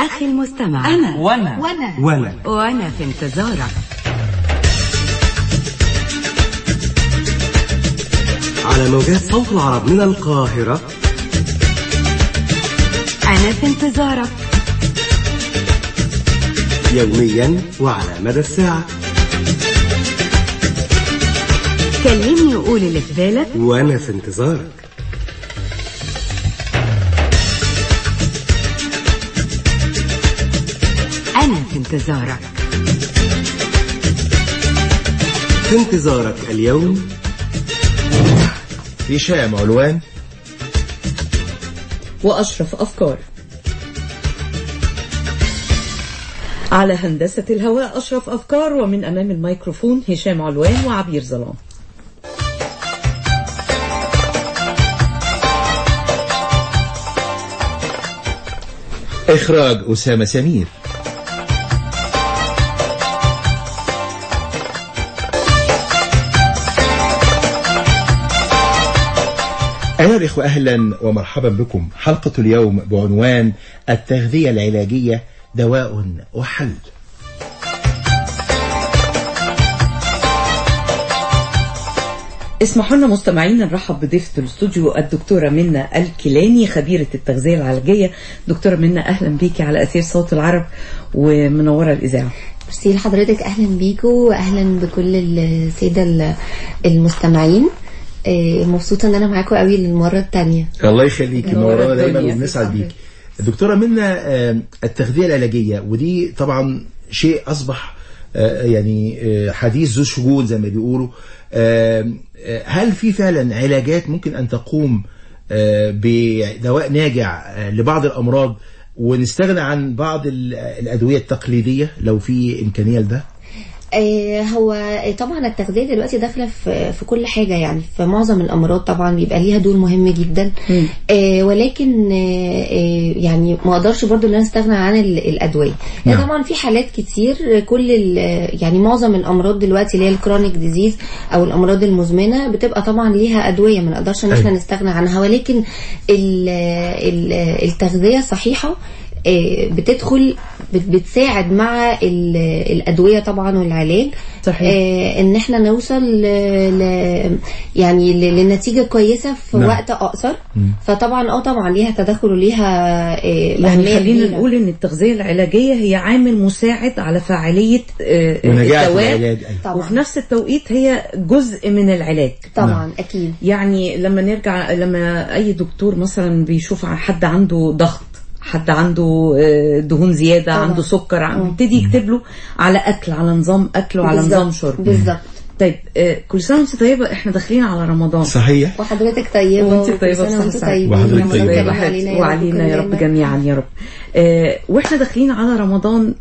أخي المستمع أنا وانا وأنا وانا وأنا في انتظارك على موجات صوت العرب من القاهرة أنا في انتظارك يوميا وعلى مدى الساعة كلمني وقول اللي في بالك وانا في انتظارك أنا في انتظارك في انتظارك اليوم هشام علوان وأشرف أفكار على هندسة الهواء أشرف أفكار ومن أمام الميكروفون هشام علوان وعبير ظلام إخراج أسامة سمير أيها الإخوة أهلا ومرحبا بكم حلقة اليوم بعنوان التغذية العلاجية دواء وحل اسمحوا لنا مستمعينا نرحب بضيفة الاستوديو الدكتورة منى الكيلاني خبيرة التغذية العلاجية دكتورة منى أهلا بيكي على أثير صوت العرب ومنورة الإذاعة ميرسي لحضرتك اهلا بيكوا واهلا بكل الساده ال- المستمعين آه، مبسوطه ان انا معاكم قوي للمره الثانيه الله يخليك منورة منورانا دايما الدنيا. وبنسعد بيك الدكتورة منا آه، التغذية العلاجية ودي طبعا شيء أصبح آه، يعني آه، حديث ذو شجون زي ما بيقولوا آه، آه، هل في فعلا علاجات ممكن أن تقوم آه، بدواء ناجع آه، لبعض الأمراض ونستغنى عن بعض ال- الأدوية التقليدية لو في إمكانية لده؟ آه، هو طبعا التغذيه دلوقتي داخله في في كل حاجه يعني في معظم الامراض طبعا بيبقى ليها دور مهم جدا مم. آه، ولكن آه، آه، يعني ما اقدرش برضو ان انا استغنى عن ال- الادويه نعم. نعم. طبعا في حالات كتير كل ال- يعني معظم الامراض دلوقتي اللي هي الكرونيك ديزيز او الامراض المزمنه بتبقى طبعا ليها ادويه ما نقدرش ان احنا أيوة. نستغنى عنها ولكن ال- ال- التغذيه الصحيحه آه، بتدخل بت- بتساعد مع ال- الادويه طبعا والعلاج صحيح. آه، ان احنا نوصل ل... ل... يعني ل... لنتيجه كويسه في نعم. وقت اقصر فطبعا اه طبعا ليها تدخل وليها آه، يعني أهمية خلينا كبيرة. نقول ان التغذية العلاجية هي عامل مساعد على فعالية آه، ونجاعة الدواء العلاج أيوة. طبعا وفي نفس التوقيت هي جزء من العلاج طبعا اكيد يعني لما نرجع لما اي دكتور مثلا بيشوف حد عنده ضغط حد عنده آه، دهون زيادة طبعا. عنده سكر عم- بيبتدي يكتب له على أكل على نظام أكل وعلى بالظبط، نظام شرب بالظبط طيب آه، كل سنة وانت طيبة احنا داخلين على رمضان صحيح وحضرتك طيبه وانت وكل طيبة سنة بصحة وانتم سعيدة. طيبين وحضرتك رمضان طيبة. كريم وحياتي- علينا وعلينا يا رب كلنا. جميعا يا رب آه، واحنا داخلين على رمضان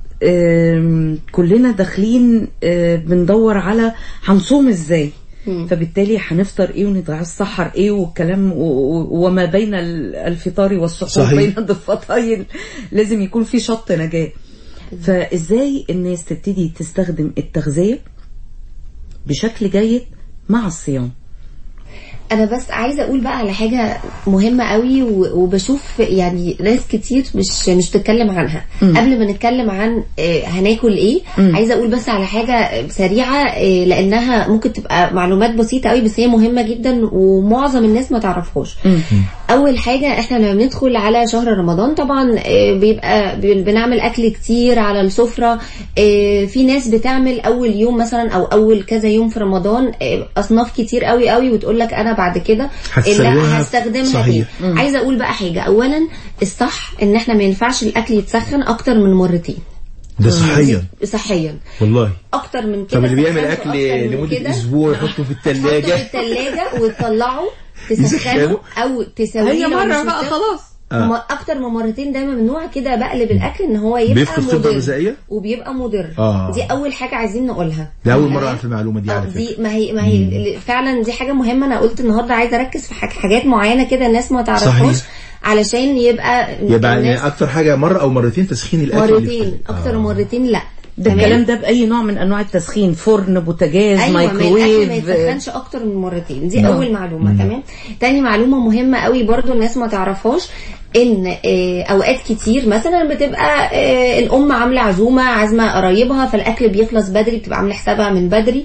آم، كلنا داخلين آه، بندور على هنصوم ازاي مم. فبالتالي هنفطر ايه ونتسحر ايه والكلام و- و- وما بين ال- الفطار والسحور صحيح. بين الضفتين لازم يكون في شط نجاة فازاي الناس تبتدي تستخدم التغذية بشكل جيد مع الصيام انا بس عايزه اقول بقى على حاجه مهمه قوي و- وبشوف يعني ناس كتير مش مش بتتكلم عنها مم. قبل ما نتكلم عن آه، هناكل ايه مم. عايزه اقول بس على حاجه سريعه آه، لانها ممكن تبقى معلومات بسيطه قوي بس هي مهمه جدا ومعظم الناس ما تعرفهاش اول حاجه احنا لما بندخل على شهر رمضان طبعا آه، بيبقى بي- بنعمل اكل كتير على السفره آه، في ناس بتعمل اول يوم مثلا او اول كذا يوم في رمضان آه، اصناف كتير قوي قوي وتقول لك انا بعد كده هتستخدمها لا هستخدمها صحيح. دي عايزه اقول بقى حاجه اولا الصح ان احنا ما ينفعش الاكل يتسخن اكتر من مرتين ده صحيا صحيا والله اكتر من كده طب اللي بيعمل سخنته اكل أكتر من لمدة كده، أسبوع يحطه في حطه في الثلاجة الثلاجه وتطلعه تسخنه يسخنه؟ او تسويه هي لو مرة مش بقى مستخدم. خلاص آه. م- اكتر من مرتين دايما ممنوع كده بقلب الاكل ان هو يبقى بيفقد قيمته مضر الغذائية؟ وبيبقى مضر آه. دي اول حاجه عايزين نقولها ده أول مرة تمام؟ أعرف المعلومة دي آه، على فكرة دي ما هي ما هي فعلا دي حاجه مهمه انا قلت النهارده عايزه اركز في حاج- حاجات معينه كده الناس ما تعرفهاش صحيح. علشان يبقى يبقى الناس يعني أكتر حاجة مرة أو مرتين تسخين الأكل اللي في- مرتين اكتر آه. من مرتين لا ده تمام؟ الكلام ده بأي نوع من أنواع التسخين فرن بوتاجاز ايوه ما الاكل ما مايكروويف يتسخنش اكتر من مرتين دي نعم. اول معلومه تمام تاني معلومه مهمه قوي برضو الناس ما تعرفهاش ان آه، اوقات كتير مثلا بتبقى آه، الام عامله عزومه عازمه قرايبها فالاكل بيخلص بدري بتبقى عامله حسابها من بدري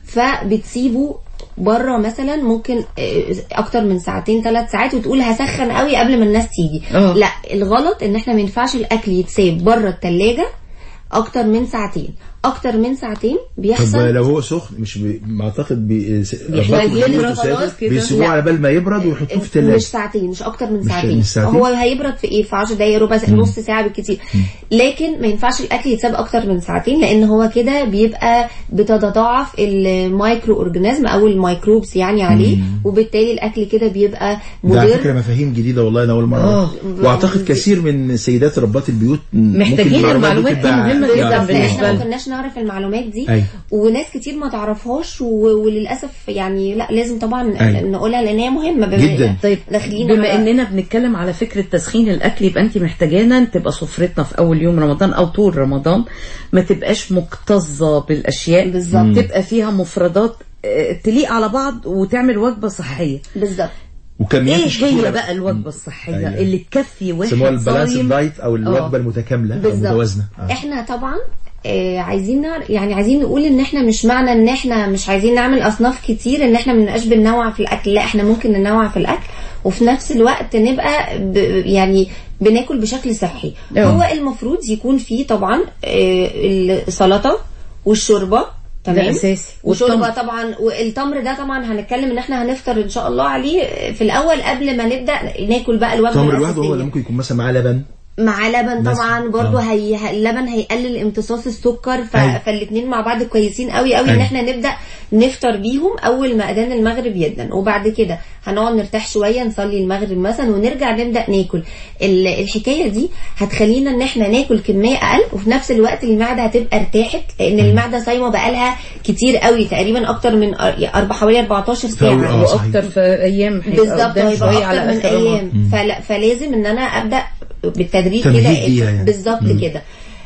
فبتسيبه بره مثلا ممكن آه، اكتر من ساعتين ثلاث ساعات وتقول هسخن قوي قبل ما الناس تيجي آه. لا الغلط ان احنا ما ينفعش الاكل يتساب بره التلاجة اكتر من ساعتين اكتر من ساعتين طب بيحصل لو هو سخن مش بي... ما اعتقد بي... بيحتاج ربطوا يبرد البيوت وسابوا، خلاص كده. بيسيبوه لا. على بال ما يبرد ويحطوه في مش الثلاجه ساعتين مش اكتر من مش- ساعتين مش ساعتين؟ هو هيبرد في ايه في 10 دقايق ربع ساعه نص ساعه بالكتير لكن ما ينفعش الاكل يتساب اكتر من ساعتين لان هو كده بيبقى بتتضاعف المايكرو اورجانيزم او الميكروبس يعني عليه وبالتالي الاكل كده بيبقى ده على فكره مضر مفاهيم جديده والله انا اول مره آه. أعرف. واعتقد كثير من سيدات ربات البيوت محتاجين ممكن المعلومات دي تبقى- مهمة جدا يعرفوها. بالنسبة احنا ما لنا. كناش نعرف المعلومات دي أيوة. وناس كتير ما تعرفهاش و... وللاسف يعني لا لازم طبعا أيوة. نقولها لان هي مهمه بما جدا. طيب داخلين بما على- اننا بنتكلم على فكره تسخين الاكل يبقى انت محتاجانا تبقى سفرتنا في اول يوم رمضان او طول رمضان ما تبقاش مكتظه بالاشياء بالظبط. تبقى فيها مفردات آه، تليق على بعض وتعمل وجبه صحيه بالظبط وكميات مش ايه هي كتيرة. بقى الوجبه الصحيه أيوة. اللي تكفي واحد يسموها البالانس صايم دايت او الوجبه آه. المتكامله او بالظبط المتوازنه آه. احنا طبعا آه عايزين نعر... يعني عايزين نقول ان احنا مش معنى ان احنا مش عايزين نعمل اصناف كتير ان احنا منبقاش بننوع في الاكل لا احنا ممكن ننوع في الاكل وفي نفس الوقت نبقى ب... يعني بناكل بشكل صحي أه. هو المفروض يكون فيه طبعا آه السلطه والشوربه تمام أساسي. وشوربه والتمر. طبعا والتمر ده طبعا هنتكلم ان احنا هنفطر ان شاء الله عليه في الاول قبل ما نبدا ناكل بقى الوجبه التمر لوحده هو الأساسية. اللي ممكن يكون مثلا معاه لبن مع لبن مثلا. طبعا برضو آه. هي ه- اللبن هيقلل امتصاص السكر ف... أيوة. فالاثنين مع بعض كويسين قوي قوي ان أيوة. احنا نبدا نفطر بيهم اول ما اذان المغرب يدن وبعد كده هنقعد نرتاح شويه نصلي المغرب مثلا ونرجع نبدا ناكل ال- الحكايه دي هتخلينا ان احنا ناكل كميه اقل وفي نفس الوقت المعده هتبقى ارتاحت لان المعده صايمه بقالها كتير قوي تقريبا اكتر من أر- أربع حوالي 14 آه، ساعه صحيح. واكتر في ايام هيبقى بالظبط قدام هيبقى شوية على اكتر من آخر رمضان. ايام فلا فلازم ان انا ابدا بالتدريج تمهيد كده ليها يعني. بالظبط كده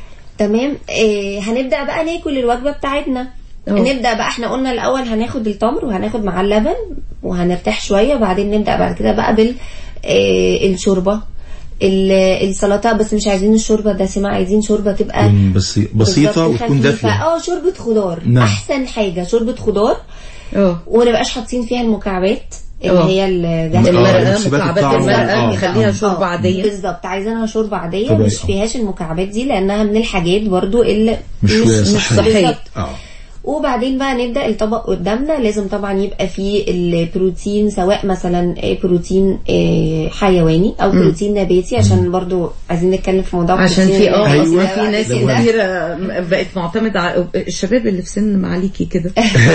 تمام آه هنبدا بقى ناكل الوجبه بتاعتنا أه. نبدا بقى احنا قلنا الاول هناخد التمر وهناخد معاه اللبن وهنرتاح شويه وبعدين نبدا بعد كده بقى بال آه الشوربه ال- السلطه بس مش عايزين الشوربه دسمه عايزين شوربه تبقى تكون بسي- بسيطه بالظبط وتكون خفيفة. دافيه اه شوربه خضار نعم. احسن حاجه شوربه خضار اه وما نبقاش حاطين فيها المكعبات اللي أه. هي الجاهزه المرقه المكسبات مكعبات الطعم. المرقه آه. نخليها آه. شوربه عاديه بالظبط عايزينها شوربه عاديه طبيعي. مش فيهاش المكعبات دي لانها من الحاجات برضو اللي مش صحية. صحية. بالظبط. اه وبعدين بقى نبدا الطبق قدامنا لازم طبعا يبقى فيه البروتين سواء مثلا آه، بروتين آه، حيواني او بروتين نباتي عشان برضو عايزين نتكلم في موضوع عشان البروتين في اه النباتي أيوة. أصل ده في ناس بعد كده. كتيرة بقت معتمدة على الشباب اللي في سن معاليكي كده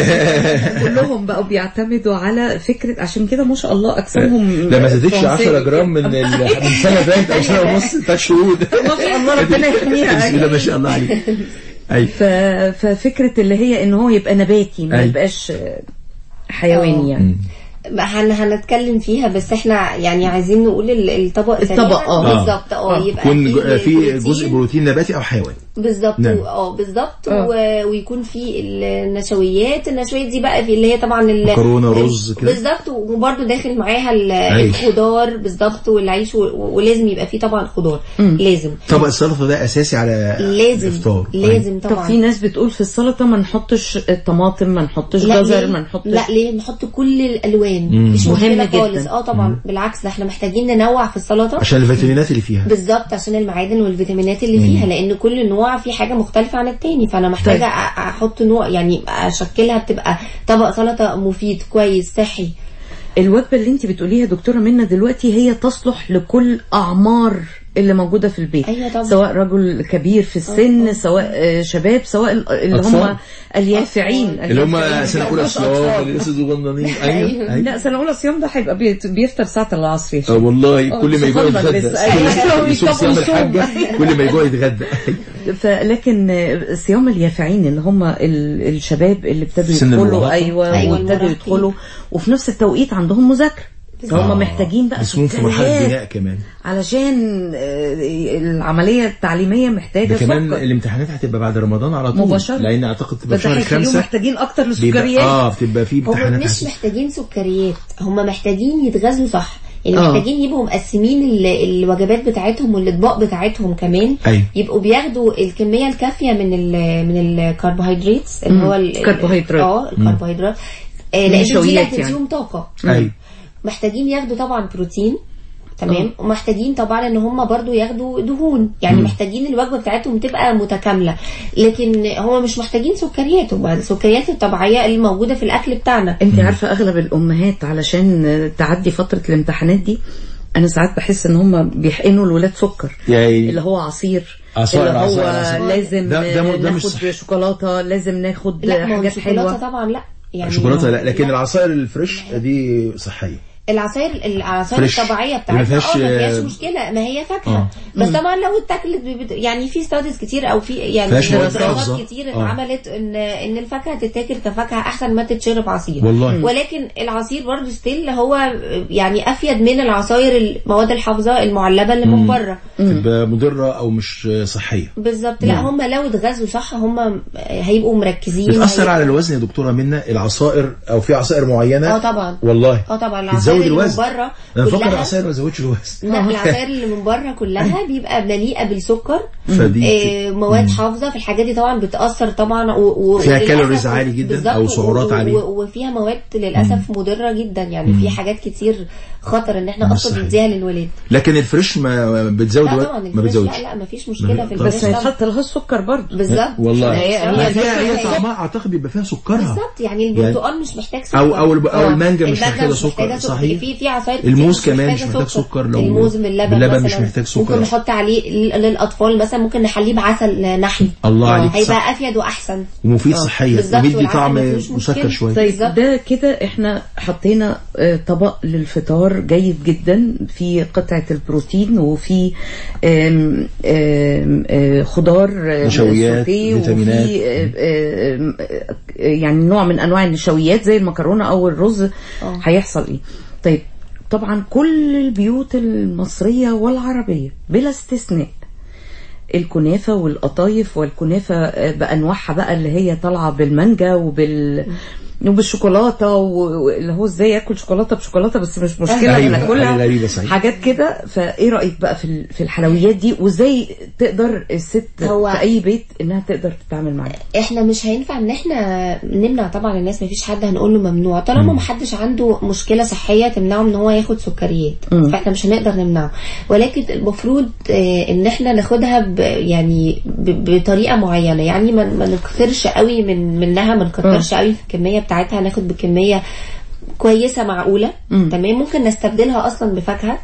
كلهم بقوا بيعتمدوا على فكرة عشان كده ما شاء الله أجسامهم لا ما زادتش فرنسية 10 جرام من ال... من سنه فاتت او سنه ونص ثلاث شهور ما شاء الله ربنا يحميها بسم الله ما شاء الله عليك ايوه ف... ففكرة اللي هي ان هو يبقى نباتي ما أي. يبقاش حيواني يعني هن هنتكلم فيها بس احنا يعني عايزين نقول ال- الطبق الطبق، سريعاً. آه. بالظبط اه آه. يبقى يكون فيه جو- في بروتين. جزء بروتين نباتي او حيواني بالظبط نعم. و- اه بالظبط آه. و- ويكون في النشويات النشويات دي بقى في اللي هي طبعا ال- مكرونة، رز كده. بالظبط وبرده داخل معاها ال- عيش. الخضار بالظبط والعيش و- ولازم يبقى فيه طبعا خضار لازم طبق السلطه ده اساسي على لازم الافطار لازم طب طبعا في ناس بتقول في السلطة ما نحطش الطماطم ما نحطش لا جزر ليه؟ ما نحطش لا ليه نحط كل الالوان مم. مش مهم مشكله جدا. خالص اه طبعا بالعكس ده احنا محتاجين ننوع في السلطه عشان الفيتامينات اللي فيها بالظبط عشان المعادن والفيتامينات اللي فيها لان كل نوع فيه حاجه مختلفه عن التاني فانا محتاجه طيب. أ- احط نوع يعني اشكلها بتبقى طبق سلطه مفيد كويس صحي الوجبة اللي انت بتقوليها دكتورة منا دلوقتي هي تصلح لكل أعمار اللي موجودة في البيت أيوة طبعا. سواء رجل كبير في السن سواء آه، شباب سواء ال- اللي أطفال. هم اليافعين اللي هم اليافعين. سنه اولى مش صيام أطفال. اللي لسه صغننين ايوه أيوة. أيوة. لا سنة أولى صيام ده هيبقى بيت- بيفطر ساعة العصر يا اه شيخ. والله آه، كل ما يجوع صغنن يتغدى لسه. أيوة. يصوم صيام يصوم. الحاجه كل ما يجوع يتغدى فلكن آه، صيام اليافعين اللي هم ال- الشباب اللي ابتدوا سن يدخلوا المراهقة. ايوه أيوة، وابتدوا المراهقين. يدخلوا وفي نفس التوقيت عندهم مذاكره فهم محتاجين بقى اسمهم في مرحله سكريات بناء كمان علشان آه، العملية التعليمية محتاجة ده كمان سكر الامتحانات هتبقى بعد رمضان على طول مباشرة. لان اعتقد تبقى في فده شهر هيخليهم خمسة محتاجين أكتر بيبقى للسكريات اه بتبقى في هم امتحانات مش هت- محتاجين سكريات هم محتاجين يتغذوا صح يعني آه. محتاجين يبقوا مقسمين ال- الوجبات بتاعتهم والاطباق بتاعتهم كمان أيوة. يبقوا بياخدوا الكميه الكافيه من ال من الكربوهيدرات اللي هو ال- كربوهيدرات. اه الكربوهيدرات آه، لان دي اللي النشويات يعني. هتديهم طاقه أيوة. محتاجين ياخدوا طبعا بروتين تمام ومحتاجين طبعا ان هم برضو ياخدوا دهون يعني محتاجين الوجبه بتاعتهم تبقى متكامله لكن هم مش محتاجين سكريات هم السكريات الطبيعيه اللي موجوده في الاكل بتاعنا انت عارفه اغلب الامهات علشان تعدي فتره الامتحانات دي انا ساعات بحس ان هم بيحقنوا الولاد سكر يعني اللي هو عصير عصائر- اللي هو عصائر- عصائر. لازم ده- ده م- ده مش ناخد صحي. شوكولاته لازم ناخد لا ما هو حاجات الشوكولاته حلوه طبعا لا يعني شوكولاته لا لكن العصائر الفريش دي صحيه العصاير العصاير فريش. الطبيعيه ما بتاعتنا فيهاش- اه ما فيهاش مشكله ما هي فاكهه آه. بس طبعا لو اتاكلت بت- يعني في ستاديز كتير او في يعني فيهاش مواد دراسات حافظة. كتير آه. اتعملت ان ان الفاكهه تتاكل كفاكهه احسن ما تتشرب عصير والله. ولكن العصير برضه ستيل هو يعني افيد من العصاير المواد الحافظه المعلبه اللي من بره تبقى مضره او مش صحيه بالظبط لا هم لو اتغذوا صح هم هيبقوا مركزين بتاثر هيبقوا- على الوزن يا دكتوره منى العصائر او في عصائر معينه اه طبعا والله اه طبعا بتزود العصاير اللي من الوزن بره انا فاكر كلها- العصائر ما تزودش الوزن لا العصاير اللي من بره كلها بيبقى مليئه بالسكر فدي آه، مواد حافظه في الحاجات دي طبعا بتاثر طبعا و... و... فيها وللأسف- كالوريز عالي جدا بالظبط، أو سعرات و... عالية. و... وفيها مواد للاسف مضره جدا يعني في حاجات كتير خطر ان احنا مش اصلا صحيح. نديها للولاد لكن الفريش ما بتزود لا وزن طبعا ما الفريش بتزودش لا لا ما فيش مشكله في طب. بس الفريش طبعا. هيتحط لها السكر برضه بالظبط والله هي- هي ما بس فيها هي هي- طعمها اعتقد بيبقى فيها سكرها بالظبط يعني البرتقال مش محتاج سكر أو- أو الب- أو آه. المانجا مش المانجا محتاجة مش سكر، محتاجة صحيح. في في عصاير كتير الموز كمان مش محتاج سكر، لو الموز باللبن باللبن مش مثلاً. محتاج سكر. ممكن نحط عليه ل- للاطفال مثلا ممكن نحليه بعسل نحل الله عليك صح هيبقى افيد واحسن ومفيد صحيا بالظبط، وبيدي والعسل طعم مفيهوش مسكر مشكلة. شويه طيب بالظبط. ده كده احنا حطينا آه، طبق للفطار جيد جدا في قطعة البروتين وفي آم، آم، آه، خضار آه، نشويات، سوتيه فيتامينات. وفي آه، آم، آه، يعني نوع من انواع النشويات زي المكرونة او الرز هيحصل ايه طيب طبعا كل البيوت المصرية والعربية بلا استثناء الكنافة والقطايف والكنافة آه، بأنواعها بقى اللي هي طالعة بالمانجا وبال وبالشوكولاته و- واللي هو ازاي ياكل شوكولاته بشوكولاته بس مش مشكله أيوة، ناكلها حاجة غريبة صحيح. حاجات كده فايه رايك بقى في ال- في الحلويات دي وازاي تقدر الست هو- في اي بيت انها تقدر تتعامل معاها احنا مش هينفع ان احنا نمنع طبعا الناس مفيش حد هنقول له ممنوع طالما محدش عنده مشكله صحيه تمنعه ان هو ياخد سكريات فاحنا مش هنقدر نمنعه ولكن المفروض آه، ان احنا ناخدها ب يعني ب- بطريقه معينه يعني ما ما نكثرش قوي من منها ما نكترش قوي في الكميه بتاعتها ناخد بكميه كويسه معقوله تمام ممكن نستبدلها اصلا بفاكهه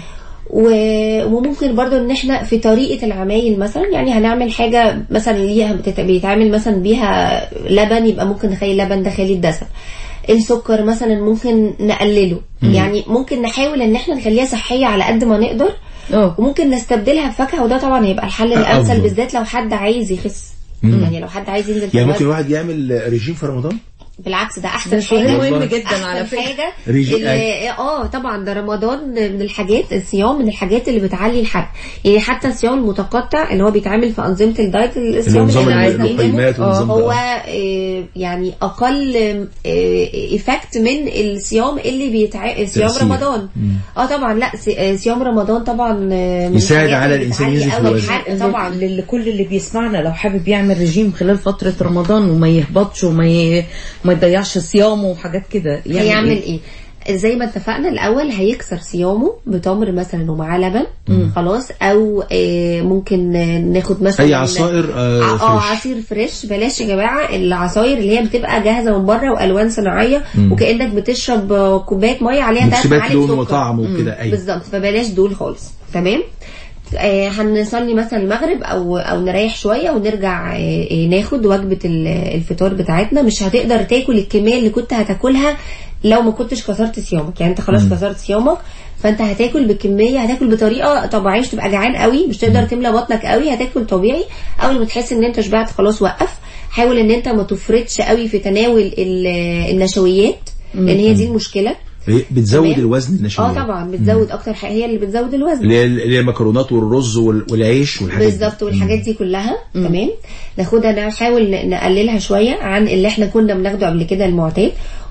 و- وممكن برضو ان احنا في طريقة العمايل مثلا يعني هنعمل حاجة مثلا ليها بتت- بيتعمل مثلا بيها لبن يبقى ممكن نخلي اللبن ده خالي الدسم السكر مثلا ممكن نقلله يعني ممكن نحاول ان احنا نخليها صحية على قد ما نقدر اه وممكن نستبدلها بفاكهة وده طبعا هيبقى الحل الامثل أفضل. بالذات لو حد عايز يخس يعني لو حد عايز ينزل في يعني ممكن الوزن. الواحد يعمل رجيم في رمضان بالعكس ده احسن ده سؤال حاجة مهم والله. جدا على احسن فكره حاجه ريجي- اللي اه طبعا ده رمضان من الحاجات الصيام من الحاجات اللي بتعلي الحرق يعني حتى الصيام المتقطع اللي هو بيتعمل في انظمه الدايت الصيام نظام اللي عايزين اللقيمات نقدمه، والنظام ده. هو آه، يعني اقل ايفكت من الصيام اللي بيتع صيام تأثير. رمضان اه طبعا لا س- آه، صيام رمضان طبعا آه، من يساعد الحاجات على اللي الإنسان بتعلي ينزل في قوي الوزن. الحرق طبعا لكل اللي بيسمعنا لو حابب يعمل رجيم خلال فتره رمضان وما يهبطش وما ي... ما يضيعش صيامه وحاجات كده هيعمل ايه زي ما اتفقنا الاول هيكسر صيامه بتمر مثلا ومعاه لبن خلاص او آه، ممكن آه، ناخد مثلا اي عصائر آه، اه فريش. عصير فريش بلاش يا جماعه العصاير اللي هي بتبقى جاهزه من بره والوان صناعيه وكانك بتشرب آه، كوبايه ميه عليها تلات مكسبات معالق لون سكر. وطعم وكده ايوه بالظبط فبلاش دول خالص تمام آه هنصلي مثلا المغرب او او نريح شويه ونرجع آه آه، ناخد وجبه ال- الفطار بتاعتنا مش هتقدر تاكل الكميه اللي كنت هتاكلها لو ما كنتش كسرت صيامك يعني انت خلاص كسرت صيامك فانت هتاكل بكميه هتاكل بطريقه طبيعيه مش تبقى جعان قوي مش تقدر تملى بطنك قوي هتاكل طبيعي اول ما تحس ان انت شبعت خلاص وقف حاول ان انت ما تفرطش قوي في تناول ال- النشويات لان هي دي المشكله هي بتزود تمام؟ الوزن النشويات اه طبعا بتزود اكتر حاجه هي اللي بتزود الوزن اللي هي اللي هي المكرونات والرز وال- والعيش والحاجات دي. بالظبط والحاجات دي كلها تمام ناخدها نحاول ن- نقللها شويه عن اللي احنا كنا بناخده قبل كده المعتاد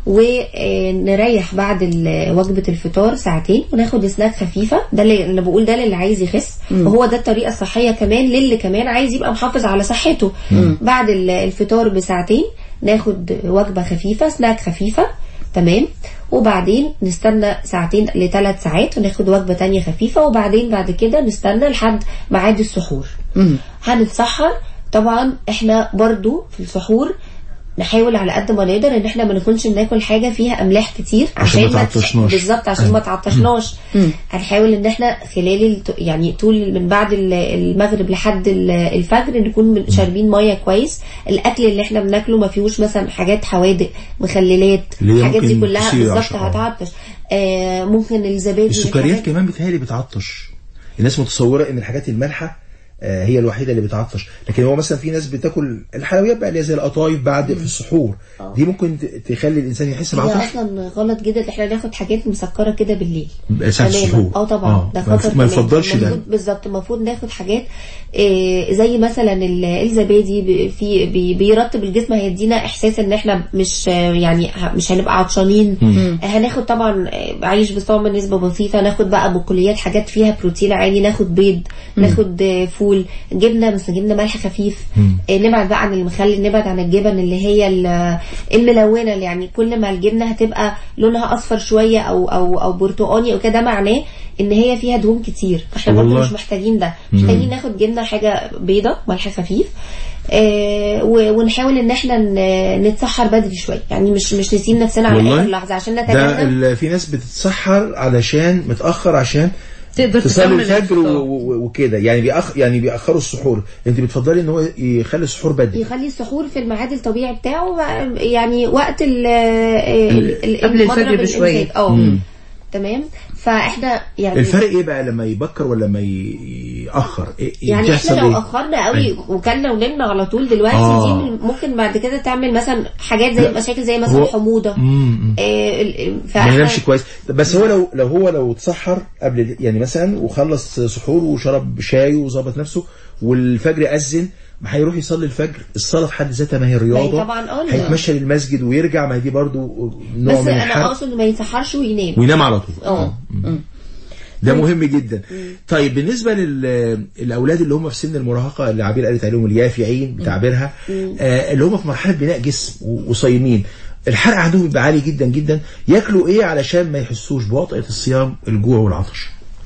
ونريح بعد ال- وجبه الفطار ساعتين وناخد سناك خفيفه ده اللي انا بقول ده للي عايز يخس وهو ده الطريقه الصحيه كمان للي كمان عايز يبقى محافظ على صحته بعد ال- الفطار بساعتين ناخد وجبه خفيفه سناك خفيفه تمام وبعدين نستنى ساعتين لثلاث ساعات وناخد وجبة تانية خفيفة وبعدين بعد كده نستنى لحد ميعاد السحور هنتسحر طبعا احنا برضو في السحور نحاول على قد ما نقدر ان احنا ما نكونش بناكل حاجه فيها املاح كتير عشان ما تح- تعطشناش. بالظبط عشان ما تعطشناش هنحاول ان احنا خلال الت- يعني طول من بعد ال- المغرب لحد ال- الفجر نكون من- شاربين ميه كويس الاكل اللي احنا بناكله ما فيهوش مثلا حاجات حوادق مخللات اللي هي الحاجات دي ممكن كلها تثير بالظبط عشان- آه. هتعطش آه ممكن الزبادي السكريات الحاجات- كمان بتهيألي بتعطش الناس متصوره ان الحاجات المالحه آه، هي الوحيده اللي بتعطش لكن هو مثلا في ناس بتاكل الحلويات بقى اللي هي زي القطايف بعد في السحور دي ممكن ت- تخلي الانسان يحس هي بعطش اصلا غلط جدا احنا ناخد حاجات مسكره كده بالليل ساعة تماماً. السحور. اه طبعا آه. ده ما- خطر ما تمام. يفضلش ده. المفروض- بالظبط المفروض ناخد حاجات آه، زي مثلا ال- الزبادي ب- في بي- بيرطب الجسم هيدينا احساس ان احنا مش آه، يعني ه- مش هنبقى عطشانين آه، هناخد طبعا آه، عيش بس طبعا بنسبه بسيطه ناخد بقى بقوليات حاجات فيها بروتين عالي ناخد بيض ناخد آه، فول جبنه بس جبنه ملح خفيف آه، نبعد بقى عن المخلل نبعد عن الجبن اللي هي ال- الملونه اللي يعني كل ما الجبنه هتبقى لونها اصفر شويه او او او برتقاني وكده معناه ان هي فيها دهون كتير احنا برضه والله. مش محتاجين ده محتاجين ناخد جبنه حاجه بيضه ملح خفيف آه و- ونحاول ان احنا ن- نتسحر بدري شويه يعني مش مش نسيب نفسنا على والله؟ اخر لحظه عشان ده نتجنب ال- في ناس بتتسحر علشان متاخر عشان تقدر تصلي تكمل الفجر و- الفطار. و- وكده يعني بيأخ يعني بيأخروا السحور انت بتفضلي ان هو يخلي السحور بدري يخلي السحور في الميعاد الطبيعي بتاعه بقى يعني وقت ال ال- ال- قبل الفجر المضرب بشوية. الإمساك. اه تمام فاحنا يعني الفرق ايه بقى لما يبكر ولا لما ي- يأخر إيه يعني بتحصل احنا لو إيه؟ اخرنا قوي وكلنا ونمنا على طول دلوقتي آه. دي ممكن بعد كده تعمل مثلا حاجات زي لا. مشاكل زي مثلا هو- حموضه مم. آه، ال- ال- ما فاحنا ينامش كويس بس هو لو لو هو لو اتسحر قبل يعني مثلا وخلص سحور وشرب شاي وظبط نفسه والفجر أذن ما هيروح يصلي الفجر الصلاة في حد ذاتها ما هي رياضة ما هي طبعاً آه، هيتمشى للمسجد ويرجع ما هي دي برضو نوع بس من انا الحرق اقصد ما يسحرش وينام وينام على طول اه ده مهم جدا طيب بالنسبة للأولاد اللي هم في سن المراهقة اللي عبير قالت عليهم اليافعين بتعبيرها آه اللي هم في مرحلة بناء جسم و- وصايمين الحرق عندهم بيبقى عالي جدا جدا ياكلوا ايه علشان ما يحسوش بوطئة الصيام الجوع والعطش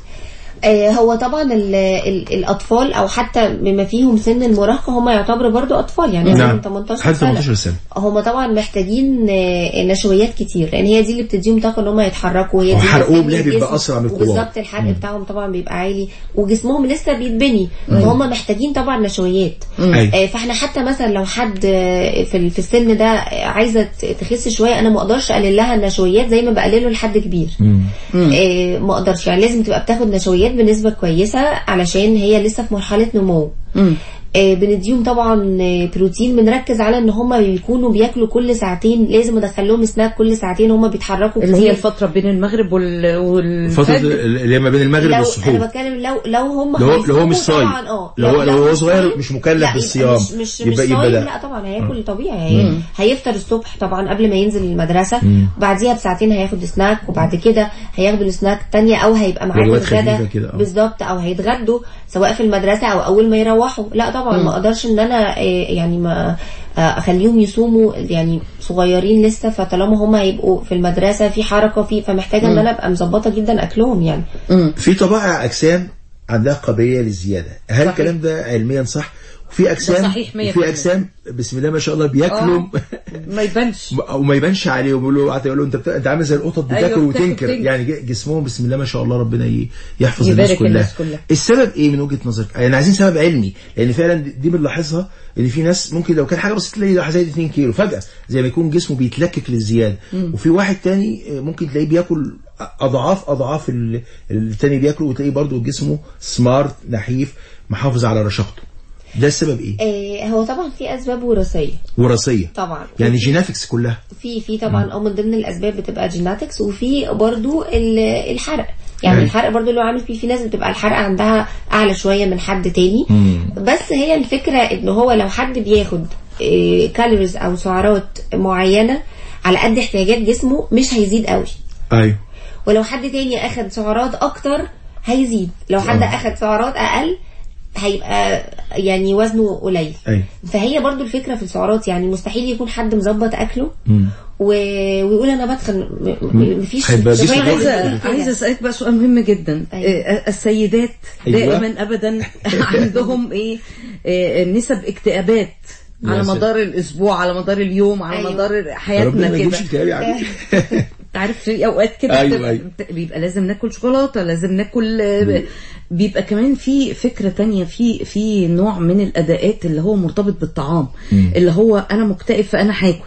آه، هو طبعا ال ال الاطفال او حتى بما فيهم سن المراهقه هم يعتبروا برضو اطفال يعني نعم. نعم. 18 حد سنه 18 سنة. هم طبعا محتاجين آه، نشويات كتير لان هي دي اللي بتديهم طاقه ان هم يتحركوا وهي دي اللي وحرقهم بتبني ليه بيبقى الجسم. أسرع من الكبار. وبالظبط الحرق بتاعهم طبعا بيبقى عالي وجسمهم لسه بيتبني فهم محتاجين طبعا نشويات أيوة. آه، فاحنا حتى مثلا لو حد آه، في ال- في السن ده عايزه ت- تخس شويه انا ما اقدرش اقلل لها النشويات زي ما بقلله لحد كبير آه، ما اقدرش يعني لازم تبقى بتاخد نشويات بنسبه كويسه علشان هي لسه في مرحله نمو آه، بنديهم طبعا آه، بروتين بنركز على ان هم بيكونوا بياكلوا كل ساعتين لازم ادخل لهم سناك كل ساعتين هم بيتحركوا اللي هي كتير. الفترة بين المغرب وال... فترة والفجر اللي هي ما بين المغرب لو انا والسحور بتكلم لو لو هم لو هو- لو هو مش هيصوموا صايم. طبعا اه لو هو- لو هو مش صغير صايم، مش مكلف لا، يبقى بالصيام. مش مش, يبقى- مش يبقى صايم لا. لا طبعا هياكل طبيعي هي هيفطر الصبح طبعا قبل ما ينزل المدرسه بعديها بساعتين هياخد سناك وبعد كده هياخدوا السناك التانية او هيبقى معاهم وجبات خفيفة الغدا كده، اه. بالظبط او هيتغدوا سواء في المدرسه او اول ما يروحوا لا طبعا ما اقدرش ان انا آه، يعني ما آه، اخليهم يصوموا يعني صغيرين لسه فطالما هم هيبقوا في المدرسه في حركه في فمحتاجه ان انا ابقى مظبطه جدا اكلهم يعني في طبائع اجسام عندها قابليه للزياده هل صحيح. الكلام ده علميا صح وفي اجسام صحيح مية في في المية. اجسام بسم الله ما شاء الله بياكلوا ما يبانش او ما يبانش عليهم يقولوا قعدوا يقولوا انت بتا... انت عامل زي القطط بتاكل أيوة، بتاكل وتنكر وتنكر. يعني ج- جسمهم بسم الله ما شاء الله ربنا ي- يحفظ يبارك الناس كلها. الناس كلها. السبب ايه من وجهه نظرك يعني عايزين سبب علمي لان فعلا دي- دي بنلاحظها ان في ناس ممكن لو كان حاجه بسيطه تلاقيه راح زايد 2 كيلو فجاه زي ما يكون جسمه بيتلكك للزياده وفي واحد تاني ممكن تلاقيه بياكل اضعاف اضعاف ال- التاني بياكله وتلاقيه برضه جسمه سمارت نحيف محافظ على رشاقته ده السبب ايه آه، هو طبعا في اسباب وراثيه وراثيه طبعا يعني جيناتكس كلها في في طبعا اه من ضمن الاسباب بتبقى جيناتكس وفي برضو ال- الحرق يعني أيوة. الحرق برضو اللي هو عامل فيه في ناس بتبقى الحرق عندها اعلى شويه من حد تاني بس هي الفكره ان هو لو حد بياخد كالوريز او سعرات معينه على قد احتياجات جسمه مش هيزيد قوي ايوه ولو حد تاني اخد سعرات اكتر هيزيد لو حد اخد سعرات اقل هيبقى يعني وزنه قليل ايوه فهي برضو الفكرة في السعرات يعني مستحيل يكون حد مظبط اكله و... ويقول انا بدخن م- م- مفيش هيبقى جسمه شوية برضو عايزة عايزه عايزه اسالك بقى سؤال مهم جدا أيوة. آه، السيدات أيوة. دائما ابدا عندهم ايه آه، نسب اكتئابات يا على ساتر. مدار الاسبوع على مدار اليوم على أيوة. مدار ربنا حياتنا ما يجيبش كده اكتئاب يا عم انت عارف في اوقات كده أيوة، بتبقى- أيوة. بيبقى لازم ناكل شوكولاته لازم ناكل آه، بيبقى كمان في فكره تانية في في نوع من الاداءات اللي هو مرتبط بالطعام اللي هو انا مكتئب فانا هاكل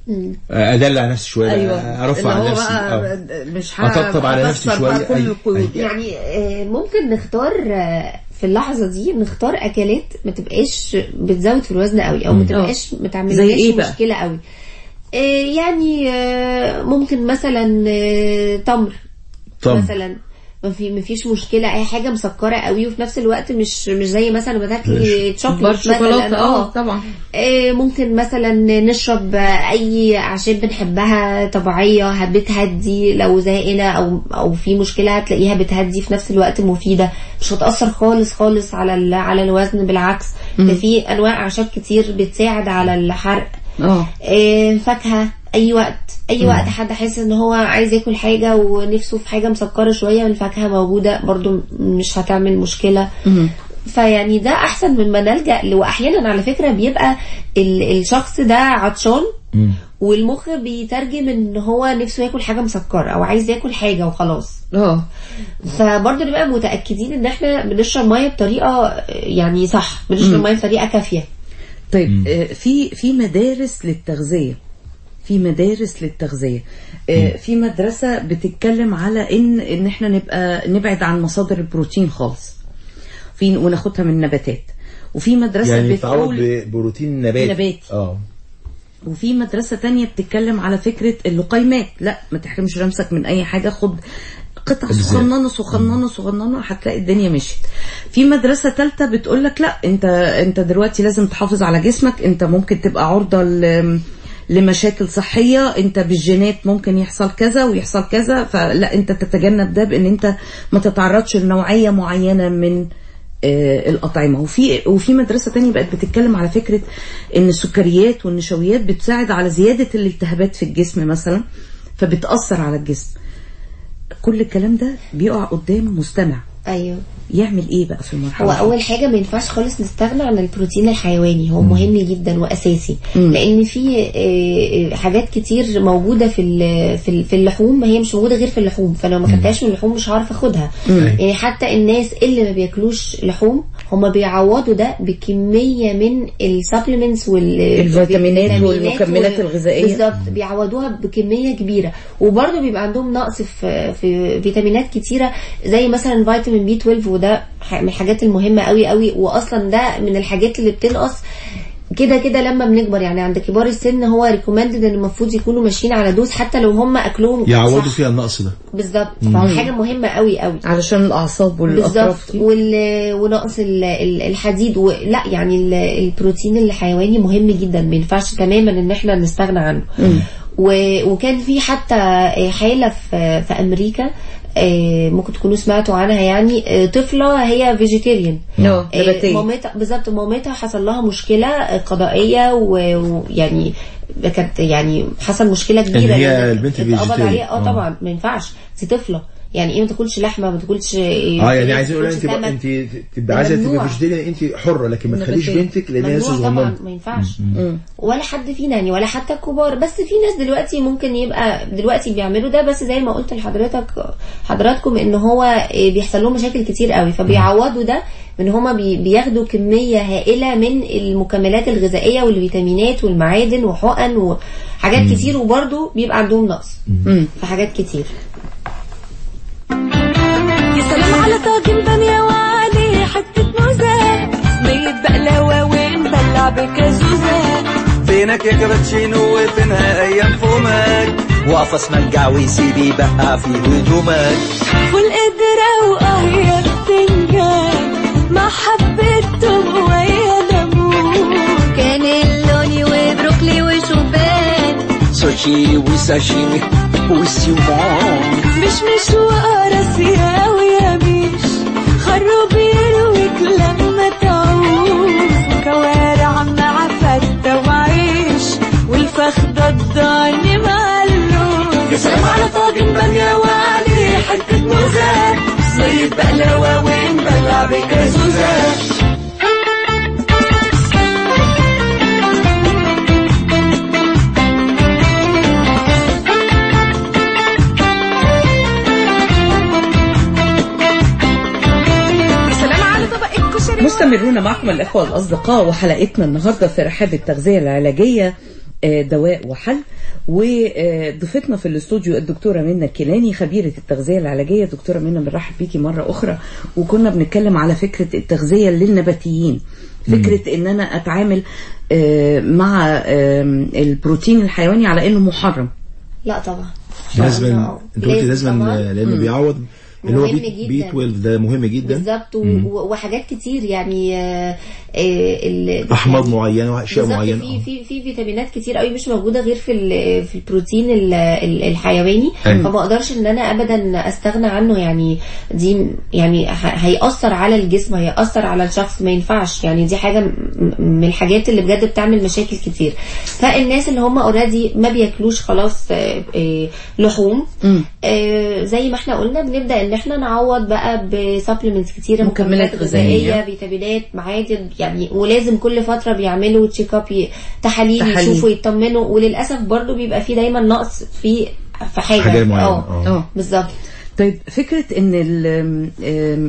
ادلع نفسي شويه ايوه ارفع اللي عن هو نفسي بقى آه. مش أطبطب على نفسي هكسر بقى شوية. كل أيوة، القيود أيوة. يعني آه، ممكن نختار آه، في اللحظة دي نختار أكلات ما تبقاش بتزود في الوزن قوي أو ما تبقاش زي متعملناش إيه بقى؟ مشكلة قوي آه، يعني آه، ممكن مثلا آه، تمر طب مثلا ما في ما فيش مشكله اي حاجه مسكره قوي وفي نفس الوقت مش مش زي مثلا ما تاكلي بار شوكليت شوكولاته مثلا اه طبعا آه، ممكن مثلا نشرب اي اعشاب بنحبها طبيعيه بتهدي لو زهقنا او او في مشكله هتلاقيها بتهدي في نفس الوقت مفيده مش هتاثر خالص خالص على ال- على الوزن بالعكس ده في انواع اعشاب كتير بتساعد على الحرق اه آه، فاكهه اي وقت اي وقت حد حاسس ان هو عايز ياكل حاجه ونفسه في حاجه مسكره شويه الفاكهه موجوده برضو مش هتعمل مشكله فيعني ده احسن مما نلجا ل- واحيانا على فكره بيبقى ال- الشخص ده عطشان والمخ بيترجم ان هو نفسه ياكل حاجه مسكره او عايز ياكل حاجه وخلاص اه فبرضه نبقى متاكدين ان احنا بنشرب ميه بطريقه آه، يعني صح بنشرب ميه بطريقه كافيه طيب آه، في في مدارس للتغذيه في مدارس للتغذيه آه، في مدرسه بتتكلم على ان ان احنا نبقى نبعد عن مصادر البروتين خالص في وناخدها من النباتات وفي مدرسه يعني تعوض بتقول ببروتين نباتي نباتي. اه وفي مدرسة تانية بتتكلم على فكرة اللقيمات لا ما تحرمش نفسك من أي حاجة خد قطع أجزاء. صغننة صغننة صغننة هتلاقي الدنيا مشيت في مدرسة تالتة بتقول لك لا انت انت دلوقتي لازم تحافظ على جسمك انت ممكن تبقى عرضة ل لمشاكل صحية انت بالجينات ممكن يحصل كذا ويحصل كذا فلا انت تتجنب ده بان انت ما تتعرضش لنوعية معينة من آه، الأطعمة وفي وفي مدرسة تانية بقت بتتكلم على فكرة إن السكريات والنشويات بتساعد على زيادة الالتهابات في الجسم مثلا فبتأثر على الجسم كل الكلام ده بيقع قدام مستمع ايوه يعمل ايه بقى في هو المرحلة دي؟ اول حاجه ما ينفعش خالص نستغنى عن البروتين الحيواني هو مهم جدا واساسي لان في آه، آه، حاجات كتير موجوده في ال- في ال- في اللحوم هي مش موجوده غير في اللحوم فلو ما خدتهاش من اللحوم مش هعرف اخدها يعني حتى الناس اللي ما بياكلوش لحوم هم بيعوضوا ده بكميه من السبلمنتس وال الفيتامينات والمكملات وال- الغذائية. بالظبط بيعوضوها بكميه كبيره وبرده بيبقى عندهم نقص في في فيتامينات كتيره زي مثلا فيتامين بي 12 وده ح- من الحاجات المهمه قوي قوي واصلا ده من الحاجات اللي بتنقص كده كده لما بنكبر يعني عند كبار السن هو ريكومندد ان المفروض يكونوا ماشيين على دوز حتى لو هم اكلهم يعوضوا صح. فيها النقص ده بالظبط فهو حاجه مهمه قوي قوي علشان الأعصاب والأطراف بالظبط دي وال... ونقص ال... ال- الحديد و... لا يعني ال... البروتين الحيواني مهم جدا ما ينفعش تماما ان احنا نستغنى عنه و... وكان في حتى حالة في, في امريكا آه، ممكن تكونوا سمعتوا عنها يعني آه، طفلة هي فيجيتيريان اه نباتية مامتها بالظبط مامتها حصل لها مشكلة آه، قضائية و- ويعني كانت يعني حصل مشكلة كبيرة هي لأن البنت اتقبض فيجيتيريان. عليها اه آه. طبعا ما ينفعش دي طفلة يعني ايه ما تاكلش لحمة ما تاكلش اه يعني عايزين نقول ما انت تاكلش بقى- سمك. انت تبقى ده عايزه ممنوع. تبقى فيجيتيريان انت حره لكن ما تخليش نباتية. بنتك لان هي لسه ممنوع طبعا صغننه ما ينفعش ولا حد فينا يعني ولا حتى الكبار بس في ناس دلوقتي ممكن يبقى دلوقتي بيعملوا ده بس زي ما قلت لحضرتك حضراتكم ان هو بيحصل لهم مشاكل كتير قوي فبيعوضوا ده ان هما بي- بياخدوا كمية هائلة من المكملات الغذائية والفيتامينات والمعادن وحقن وحاجات كتير وبرضه بيبقى عندهم نقص في حاجات كتير يا سلام على طاجن بامية وعليه حتة موزة صينية بقلاوة ونبلع بكازوزة فينك يا كابتشينو وفينها ايام فمك وقفص مرجع وسيبي بقى في هدومك فول قدرة واه يا بتنجان مع حبة توم ويا ليمون كان اللوني وبروكلي وشوفان سويت sushi وساشيمي وسيمون مش مش وقرصية ويا مش خروب يرويك لما تعوز كوارع مع فتة وعيش والفخدة الضاني مع اللوز يا سلام على طاجن بامية وعليه حتة موزة صيد بقلاوة ونبلع بكازوزة يا سلام على طبق الكشري مستمرون معكم الإخوة الأصدقاء وحلقتنا النهاردة في رحاب التغذية العلاجية آه، دواء وحل وضيفتنا في الاستوديو الدكتورة منى الكيلاني خبيرة التغذية العلاجية دكتورة منى بنرحب بيكي مرة أخرى وكنا بنتكلم على فكرة التغذية للنباتيين فكرة ان انا اتعامل آه، مع آه، البروتين الحيواني على انه محرم لا طبعا لازم آه، انت قلتي لازم طبعاً. لانه بيعوض اللي هو مهم بي, بي جداً. 12 ده مهم جدا بالظبط و- و- وحاجات كتير يعني آه، آه، ال- احماض يعني معينه واشياء بالظبط معينه في آه. في في فيتامينات كتير قوي مش موجوده غير في ال- في البروتين ال- ال- الحيواني أيوة. فما اقدرش ان انا ابدا استغنى عنه يعني دي يعني ه- هيأثر على الجسم هيأثر على الشخص ما ينفعش يعني دي حاجه م- من الحاجات اللي بجد بتعمل مشاكل كتير فالناس اللي هم اوريدي ما بياكلوش خلاص آه، آه، لحوم آه، زي ما احنا قلنا بنبدا ان احنا نعوض بقى بسبلمنتس كتيره مكملات غذائية. فيتامينات معادن يعني ولازم كل فتره بيعملوا تشيك اب تحاليل تحاليل. يشوفوا يطمنوا وللاسف برضو بيبقى في دايما نقص في في حاجه حاجة معينة، اه آه. اه بالظبط طيب فكرة ان ال آم،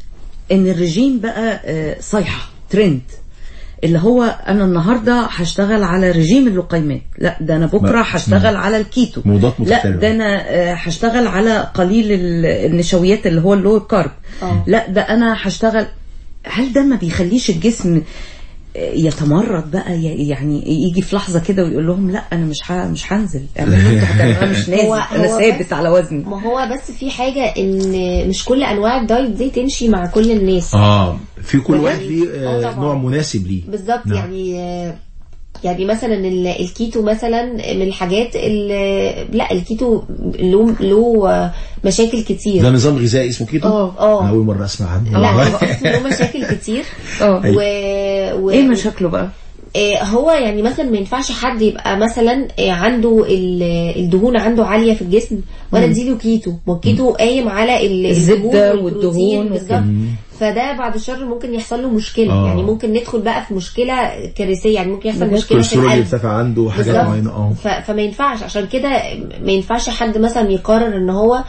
ان الرجيم بقى آه، صيحة ترند اللي هو انا النهارده هشتغل على رجيم اللقيمات لا ده انا بكره ما- هشتغل على الكيتو موضات لا مختلفة. ده انا آه، هشتغل على قليل ال- النشويات اللي هو اللو كارب آه. لا ده انا هشتغل هل ده ما بيخليش الجسم آه، يتمرد بقى ي- يعني يجي في لحظه كده ويقول لهم لا انا مش ه- مش هنزل اعملوا انتوا هتعملوا، انا مش نازل هو- انا هو ثابت بس- على وزني ما هو بس في حاجه ان مش كل انواع الدايت دي تمشي مع كل الناس اه في كل بجد؟ واحد ليه آه، آه، طبعاً. نوع مناسب ليه بالظبط نعم. يعني آه، يعني مثلا ال- الكيتو مثلا من الحاجات اللي لا الكيتو له له آه، مشاكل كتير ده نظام غذائي اسمه كيتو اه، اه. انا اول مره اسمع عنه لا هو والله. اصلا له مشاكل كتير اه و... و... ايه مشاكله بقى آه، هو يعني مثلا ما ينفعش حد يبقى مثلا آه، عنده ال- الدهون عنده عاليه في الجسم وانا اديله كيتو ما الكيتو قايم على ال- الزبدة الدهون والدهون والبروتين بالظبط فده بعد الشر ممكن يحصل له مشكله آه. يعني ممكن ندخل بقى في مشكله كارثيه يعني ممكن يحصل مشكله في الكوليسترول القلب يرتفع عنده حاجات بالظبط. معينه اه ف- فما ينفعش عشان كده ما ينفعش حد مثلا يقرر ان هو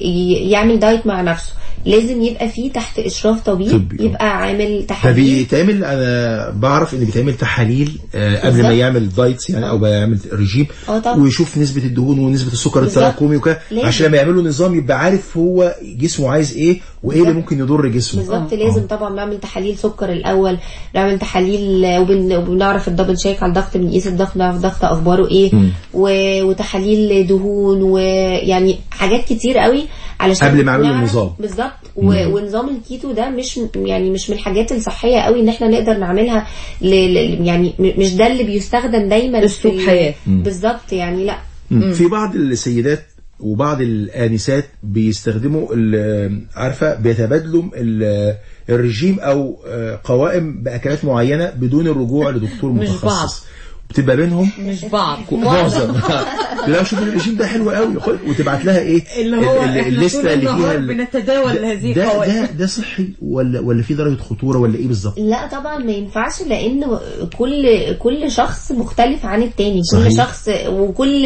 ي- يعمل دايت مع نفسه لازم يبقى فيه تحت اشراف طبيب طبي، آه. يبقى عامل ده تحاليل بيتعمل انا بعرف ان بيتعمل تحاليل آه، قبل ما بالظبط. يعمل دايتس يعني او بيعمل رجيم اه طبعا. ويشوف نسبه الدهون ونسبه السكر بالظبط. التراكمي وكده لازم. عشان لما يعملوا نظام يبقى عارف هو جسمه عايز ايه وايه اللي ممكن يضر جسمه بالظبط آه. لازم طبعا نعمل تحاليل سكر الاول نعمل تحاليل وبن- وبنعرف الدبل شيك على الضغط بنقيس الضغط نعرف الضغط اخباره ايه و... وتحاليل دهون ويعني حاجات كتير قوي علشان قبل ما يعملوا نعرف- النظام. بالظبط و... ونظام الكيتو ده مش يعني مش من الحاجات الصحيه قوي ان احنا نقدر نعملها ل... ل... يعني م- مش ده اللي بيستخدم دايما أسلوب ال- حياة. بالظبط يعني لا مم. في بعض السيدات وبعض الآنسات بيستخدموا ال- عارفة بيتبادلوا ال- الرجيم أو آه، قوائم بأكلات معينة بدون الرجوع لدكتور مش متخصص بتبقى بينهم مش بعض معظم لا شوف الرجيم ده حلو قوي خد وتبعت لها ايه اللي هو ال- ال- احنا الليسته طول اللي فيها النهار ال- بنتداول ده- هذه ده القوائم. ده ده صحي ولا ولا في درجه خطوره ولا ايه بالظبط لا طبعا ما ينفعش لان كل كل شخص مختلف عن التاني صحيح. كل شخص وكل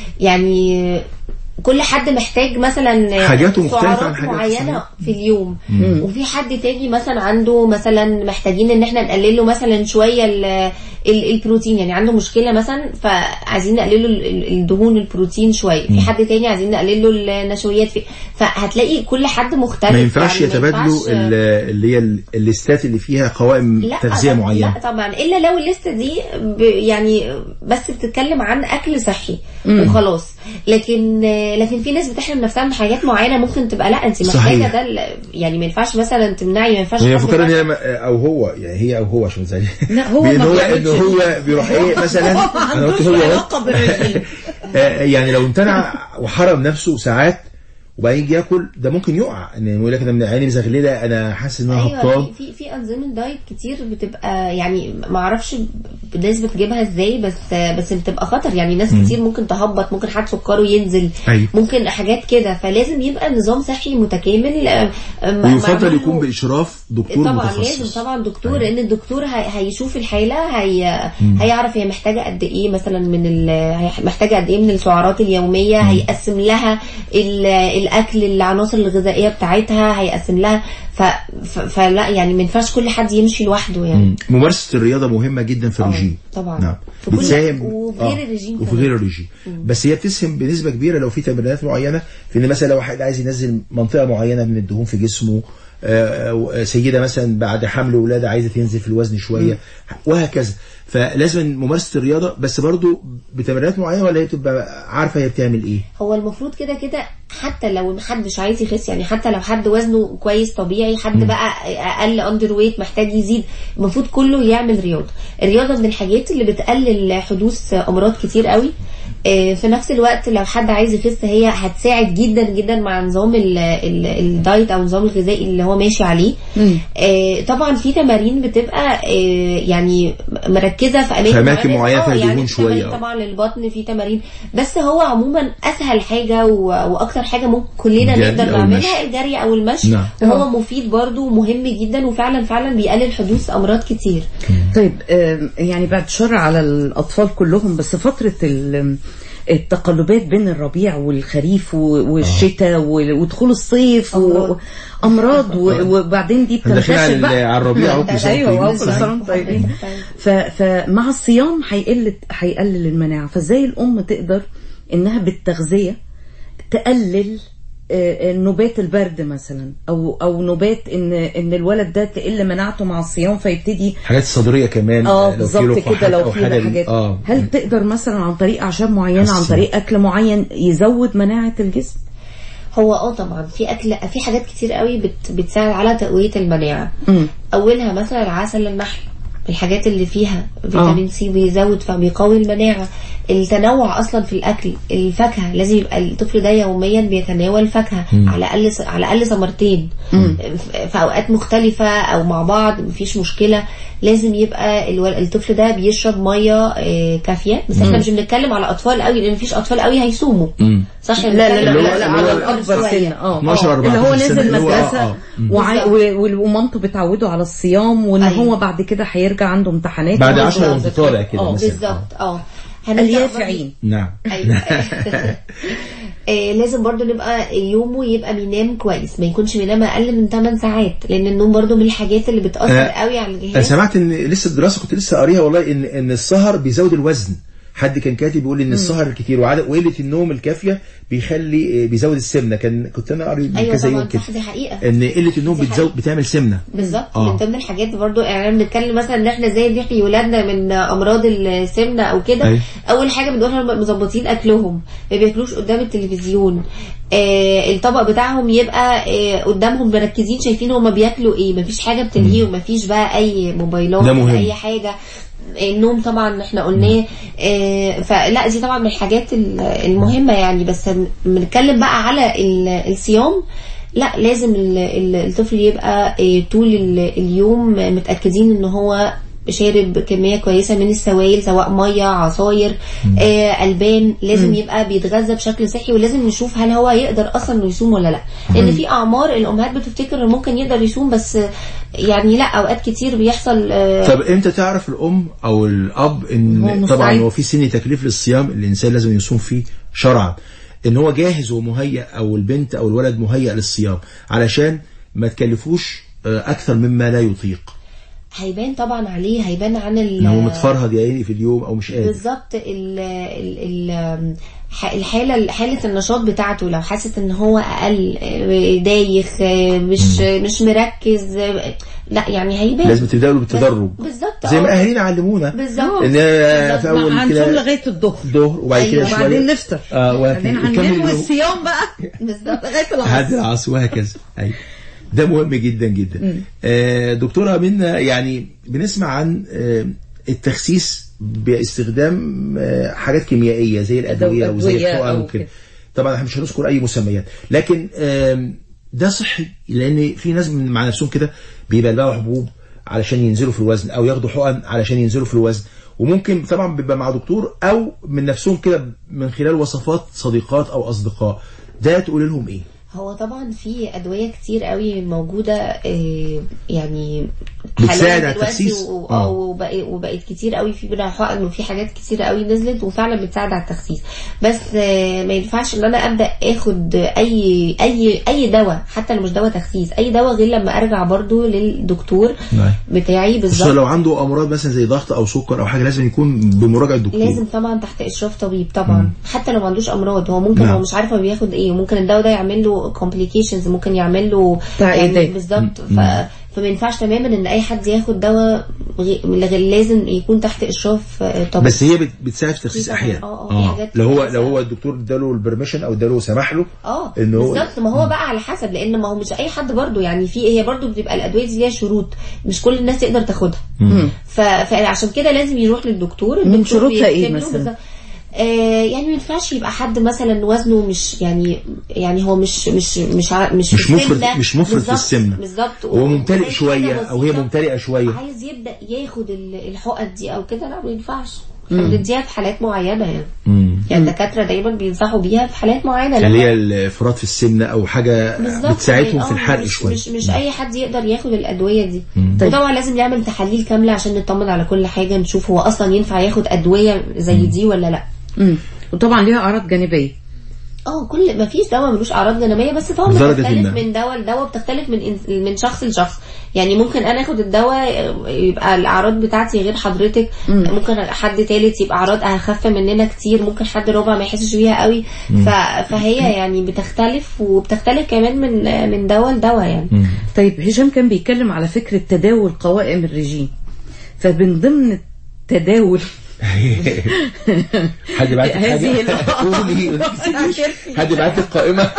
يعني كل حد محتاج مثلا حاجاته مختلفة سعرات عن حاجات معينه صحيح. في اليوم وفي حد تاني مثلا عنده مثلا محتاجين ان احنا نقلل له مثلا شويه ال- ال- البروتين يعني عنده مشكله مثلا فعايزين نقلل له ال- ال- الدهون البروتين شويه في حد تاني عايزين نقلل له النشويات في فهتلاقي كل حد مختلف ما ينفعش يعني ما يتبادلوا ينفعش- ال- اللي هي ال- الليستات اللي فيها قوائم لا تغذيه طبعاً- معينه لا طبعا الا لو الليسته دي ب يعني بس بتتكلم عن اكل صحي وخلاص لكن آه، لكن في ناس بتحرم نفسها من حاجات معينه ممكن تبقى لا انت محتاجه صحيح. ده ال- يعني ما ينفعش مثلا تمنعي ما ينفعش هي حد فكرة ان يبقى- هي ما- او هو يعني هي او هو عشان زي لا، هو بان ما هو بيعملش ان هو بيروح ايه مثلا انا قلت هو علاقة بالرجيم. آه، يعني لو امتنع وحرم نفسه ساعات وبعدين يجي ياكل ده ممكن يقع ان يقول لك انا من عيني مزغلله انا حاسس ان انا هبطان ايوه في في انظمه دايت كتير بتبقى يعني ما اعرفش الناس بتجيبها ازاي بس بس بتبقى خطر يعني ناس كتير ممكن تهبط ممكن حد سكره ينزل أيوة. ممكن حاجات كده فلازم يبقى نظام صحي متكامل آه، آه، ويفضل معمول يكون له- باشراف دكتور طبعا متخصص لازم طبعا دكتور لان الدكتور هي هيشوف الحاله هي هيعرف هي محتاجه قد ايه مثلا من ال... هي محتاجه قد ايه من السعرات اليوميه هيقسم لها ال... الاكل العناصر الغذائيه بتاعتها هيقسم لها ف... ف... فلا يعني ما ينفعش كل حد يمشي لوحده يعني مم. ممارسه الرياضه مهمه جدا في آه، الرجيم طبعا. نعم في كل- بتساهم وفي غير آه، الرجيم وفي كمان. غير الرجيم بس هي بتسهم بنسبه كبيره لو في تمرينات معينه في ان مثلا لو واحد عايز ينزل منطقه معينه من الدهون في جسمه آه، آه، سيده مثلا بعد حمل ولاده عايزه تنزل في الوزن شويه وهكذا فلازم ممارسه الرياضه بس برضو بتمرينات معينه ولا هي بتبقى عارفه هي بتعمل ايه هو المفروض كده كده حتى لو محدش عايز يخس يعني حتى لو حد وزنه كويس طبيعي حد بقى اقل اندر ويت محتاج يزيد المفروض كله يعمل رياضه الرياضه من الحاجات اللي بتقلل حدوث امراض كتير قوي آه، في نفس الوقت لو حد عايز يخس هي هتساعد جدا جدا مع نظام ال- ال- الدايت او النظام الغذائي اللي هو ماشي عليه آه، طبعا في تمارين بتبقى آه، يعني مركزه في اماكن في أماكن معينة آه، فيها يعني دهون في تمارين شوية، آه. طبعا للبطن في تمارين بس هو عموما اسهل حاجه و... واكتر حاجه ممكن كلنا الجري نقدر أو نعملها المشي. الجري او المشي نعم. وهو مفيد برضو ومهم جدا وفعلا فعلا بيقلل حدوث امراض كتير طيب آم، يعني بعد شر على الأطفال كلهم بس فترة ال- التقلبات بين الربيع والخريف و- والشتاء و- ودخول الصيف أمراض. وأمراض و- وبعدين دي احنا داخلين بتنتشر على بقى على الربيع اهو كل سنة ايوه طيبين. آه، كل سنه وانتم طيبين ف- فمع الصيام هيقل هيقلل المناعه فازاي الام تقدر انها بالتغذيه تقلل آه، آه، نوبات البرد مثلا او او نوبات ان ان الولد ده تقل مناعته مع الصيام فيبتدي حاجات صدريه كمان اه لو في بالظبط لقاحات كده لو أو في حاجة- حاجات اه هل تقدر مثلا عن طريق اعشاب معينه عن حسن. طريق اكل معين يزود مناعه الجسم هو اه طبعا في اكل في حاجات كتير قوي بت... بتساعد على تقويه المناعه مم. اولها مثلا عسل النحل الحاجات اللي فيها فيتامين سي بيزود فبيقوي المناعه التنوع اصلا في الاكل الفاكهه لازم يبقى الطفل ده يوميا بيتناول فاكهه على الاقل على الاقل ثمرتين في- في اوقات مختلفه او مع بعض مفيش مشكله لازم يبقى الول- الطفل ده بيشرب ميه آه، كافيه بس احنا مش بنتكلم على اطفال قوي لان مفيش اطفال قوي هيصوموا صح لا لا لا, اللي هو- لا, لا اللي على هو الاكبر شوية. سن اه 12 آه، اللي هو 14 سنة، نزل اللي هو- آه، مدرسه آه. مم. وع- و- و- ومامته بتعوده على الصيام وان أيوة. هو بعد كده هيرجع عنده امتحانات بعد وهو 10 يبقى- وانت طالع كده آه، مثلا. بالظبط اه هنبدأ اليافعين نعم ايوه آه، لازم برضو نبقى يومه يبقى بينام كويس ما يكونش بينام اقل من 8 ساعات لان النوم برضو من الحاجات اللي بتاثر آه، قوي على انا الجهاز سمعت ان لسه الدراسه كنت لسه قاريها والله ان ان السهر بيزود الوزن حد كان كاتب بيقول ان السهر الكتير وعدد وقله النوم الكافيه بيخلي بيزود السمنه كان كنت انا قاري من ايوه كذا يوم طبعا كده صح دي حقيقه ان قله النوم دي بتزود حقيقة. بتعمل سمنه بالظبط آه. من ضمن الحاجات برضو يعني بنتكلم مثلا ان احنا ازاي نحمي ولادنا من امراض السمنه او كده أيوة. اول حاجه بنقولها هم مظبطين اكلهم ما بياكلوش قدام التلفزيون آه الطبق بتاعهم يبقى آه قدامهم مركزين شايفين هما بياكلوا ايه مفيش حاجه بتلهيهم مفيش بقى اي موبايلات ده مهم. اي حاجه النوم طبعا احنا قلناه آه، فلا دي طبعا من الحاجات ال- المهمه يعني بس بنتكلم بقى على ال- الصيام لا لازم ال- ال- الطفل يبقى آه، طول ال- اليوم متاكدين ان هو شارب كميه كويسه من السوائل سواء ميه عصاير آه البان لازم يبقى بيتغذى بشكل صحي ولازم نشوف هل هو يقدر اصلا انه يصوم ولا لا لان في اعمار الامهات بتفتكر انه ممكن يقدر يصوم بس آه، يعني لا اوقات كتير بيحصل آه، طب امتى تعرف الام او الاب هو ان مستعد. طبعا هو في سن تكليف للصيام الانسان لازم يصوم فيه شرعا ان هو جاهز ومهيأ او البنت او الولد مهيأ للصيام علشان ما تكلفوش آه، اكثر مما لا يطيق هيبان طبعا عليه هيبان عن ال ان هو متفرهد يا عيني في اليوم او مش قادر بالظبط ال ال ال ح- الحاله حاله النشاط بتاعته لو حاسس ان هو اقل آه، دايخ آه، مش مش مركز آه، لا يعني هيبان لازم تبداوا له بالتدرج بالظبط زي ما آه. اهالينا علمونا بالظبط ان في اول هنصوم كده لغايه الظهر الظهر وبعد كده أيوة. وبعدين شويه نفطر اه بعدين وهكذا. هننام يكمل والصيام بقى بالظبط لغايه لحد العصر العصر وهكذا ايوه ده مهم جدا جدا آه دكتوره منا يعني بنسمع عن آه التخسيس باستخدام آه حاجات كيميائيه زي الادويه وزي أدوية الحقن أو وكده كده. طبعا احنا مش هنذكر اي مسميات لكن آم، ده صحي لان في ناس من مع نفسهم كده بيبلعوا حبوب علشان ينزلوا في الوزن او ياخدوا حقن علشان ينزلوا في الوزن وممكن طبعا بيبقى مع دكتور او من نفسهم كده من خلال وصفات صديقات او اصدقاء ده تقول لهم ايه هو طبعا في ادويه كتير قوي موجوده آه، يعني بتساعد حاليا على دلوقتي التخسيس؟ و- آه. اه وبقى- وبقت كتير قوي في منها حقن وفي حاجات كتير قوي نزلت وفعلا بتساعد على التخسيس بس آه، ما ينفعش ان انا ابدا اخد اي اي اي دواء حتى لو مش دواء تخسيس اي دواء غير لما ارجع برضو للدكتور نعم. بتاعي خصوصا بالظبط لو عنده امراض مثلا زي ضغط او سكر او حاجه لازم يكون بمراجعه الدكتور لازم طبعا تحت اشراف طبيب طبعا حتى لو ما عندوش امراض هو ممكن نعم. هو مش عارف هو بياخد ايه وممكن الدواء ده يعمل له complications ممكن يعمل له تعقيدات. يعني بالظبط ف... فما ينفعش تماما ان اي حد ياخد دواء غي... غير لازم يكون تحت اشراف آه، طبيب بس هي بت- بتساعد في التخسيس في طبعاً. احيانا آه، آه، في حاجات لو هو كتير لو هو الدكتور اداله البرميشن او اداله سمح له اه إن هو- بالظبط ما هو بقى على حسب لان ما هو مش اي حد برضو يعني في هي برضو بتبقى الادويه دي ليها شروط مش كل الناس تقدر تاخدها ف... فعشان كده لازم يروح للدكتور من الدكتور شروطها إيه بيكتب له مثلاً؟ بالظبط. آه يعني ما ينفعش يبقى حد مثلا وزنه مش يعني يعني هو مش مش مش ع- مش مش في مفرط السمنة. مش مفرط في بالظبط، السمنه بالظبط هو ممتلئ وعايز شويه حاجة او هي بسيطة. ممتلئه شويه عايز يبدا ياخد ال- الحقن دي او كده لا ما ينفعش احنا بنديها في حالات معينه يعني يعني الدكاتره دايما بينصحوا بيها في حالات معينه اللي لما- هي الافراط في السمنه او حاجه بالظبط بتساعدهم يعني في آه، الحرق مش شويه مش, مش اي حد يقدر ياخد الادويه دي وطبعا لازم يعمل تحاليل كامله عشان نطمن على كل حاجه نشوف هو اصلا ينفع ياخد ادويه زي دي ولا لا مم. وطبعا ليها اعراض جانبيه اه كل ما فيش دواء ملوش اعراض جانبيه بس طبعا بدرجة بتختلف ما. من دواء لدواء بتختلف من إنس- من شخص لشخص يعني ممكن انا اخد الدواء يبقى الاعراض بتاعتي غير حضرتك ممكن حد تالت يبقى اعراض اخف مننا كتير ممكن حد ربع ما يحسش بيها قوي ف... فهي يعني بتختلف وبتختلف كمان من من دواء لدواء يعني طيب هشام كان بيتكلم على فكره تداول قوائم الرجيم فمن ضمن التداول حد بعت لك هذه حاجه ال- قولي ما تكسبيش. حد بعت لك قائمه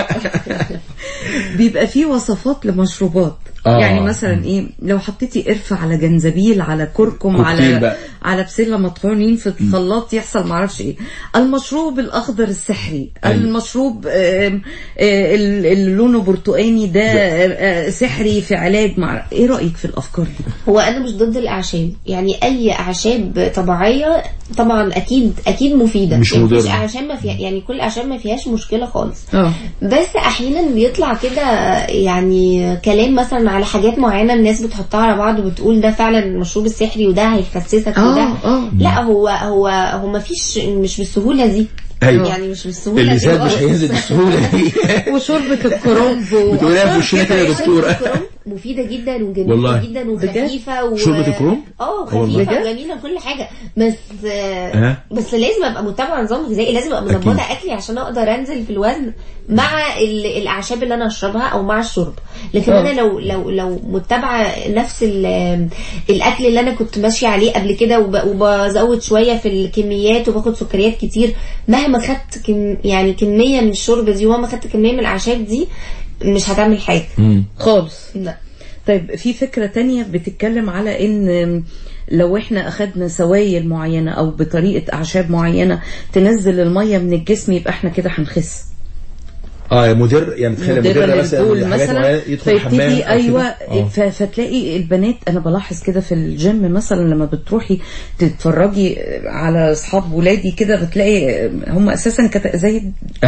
بيبقى فيه وصفات لمشروبات آه. يعني مثلا ايه لو حطيتي قرفه على جنزبيل على كركم كوكتيل على بقى. على بسله مطحونين في الخلاط يحصل معرفش ايه المشروب الاخضر السحري أيوة. المشروب آم، آه، ال- اللي لونه برتقاني ده آه، آه، سحري في علاج مع ايه رايك في الافكار دي هو انا مش ضد الاعشاب يعني اي اعشاب طبيعيه طبعا اكيد اكيد مفيده مش يعني مفيش مضرة. اعشاب ما فيها يعني كل اعشاب ما فيهاش مشكله خالص اه بس احيانا بيطلع كده يعني كلام مثلا على حاجات معينه الناس بتحطها على بعض وبتقول ده فعلا المشروب السحري وده هيخسسك آه، وده آه. لا هو هو هو ما فيش مش بالسهوله دي أيوة. يعني مش بالسهوله اللي دي زاد مش خالص. هينزل بسهوله دي وشوربه الكرنب و- بتقولها في وشنا كده يا دكتوره الكرنب مفيدة جدا وجميلة والله. جدا وخفيفة و... شوربة الكرنب؟ اه والله. خفيفة وجميلة وكل حاجة بس أه. بس لازم ابقى متابعة نظام غذائي لازم ابقى أكيد. مظبطة اكلي عشان اقدر انزل في الوزن مع ال- الاعشاب اللي انا اشربها او مع الشرب لكن آه. انا لو لو لو متابعة نفس ال- الاكل اللي انا كنت ماشية عليه قبل كده وب- وبزود شوية في الكميات وباخد سكريات كتير مهما خدت كم يعني كمية من الشرب دي ومهما خدت كمية من الاعشاب دي مش هتعمل حاجة خالص لا طيب في فكرة تانية بتتكلم على ان لو احنا اخدنا سوائل معينة او بطريقة اعشاب معينة تنزل المية من الجسم يبقى احنا كده هنخس اه مدر يعني تخيل مدرة مدر مثلا للبول حاجات مثلا معينة يدخل الحمام فيبتدي أو كده. ايوه آه. ف- فتلاقي البنات انا بلاحظ كده في الجيم مثلا لما بتروحي تتفرجي على اصحاب ولادي كده بتلاقي هم اساسا كت... زي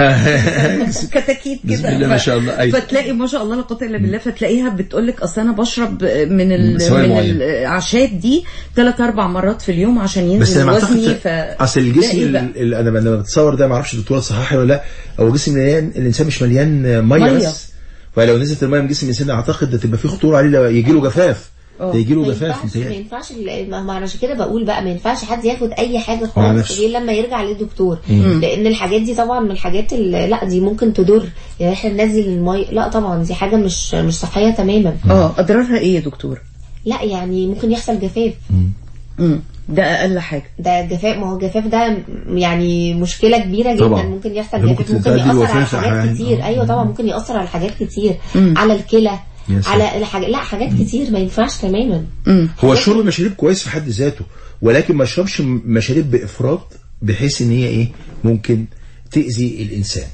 كتاكيت كده بسم الله ما شاء الله، أيوة. فتلاقي ما شاء الله لا قوه الا بالله فتلاقيها بتقول لك اصل انا بشرب من ال... سوائل من معينة. الاعشاب دي ثلاث اربع مرات في اليوم عشان بس ينزل انا وزني اعتقد ف اصل الجسم ده إيه بقى؟ ال- ال- انا لما بتصور ده ما اعرفش الدكتوره صححي ولا لا هو جسم مليان الانسان مش مليان ميه مية. بس فلو نزلت الميه من جسم الانسان اعتقد ده تبقى فيه خطوره عليه يجي له جفاف ده يجي له ما جفاف ينفعش ما متهيألي ينفعش ال- ما ما علشان كده بقول بقى ما ينفعش حد ياخد اي حاجه على خالص نفسه. غير لما يرجع للدكتور لان الحاجات دي طبعا من الحاجات اللي لا دي ممكن تضر يعني احنا ننزل المي لا طبعا دي حاجه مش مش صحيه تماما اه اضرارها ايه يا دكتور لا يعني ممكن يحصل جفاف امم ده اقل حاجه ده الجفاف ما هو الجفاف ده يعني مشكلة كبيرة جدا طبعا. ممكن يحصل ده جفاف ممكن ممكن تؤدي يأثر على لوفاة حاجات أحيانا. كتير آه. ايوه طبعا ممكن يأثر على حاجات كتير على الكلى يا سلام. على الحاجات لا حاجات كتير ما ينفعش تماما هو شرب المشاريب كويس في حد ذاته ولكن ما يشربش مشاريب بافراط بحيث ان هي ايه ممكن تاذي الانسان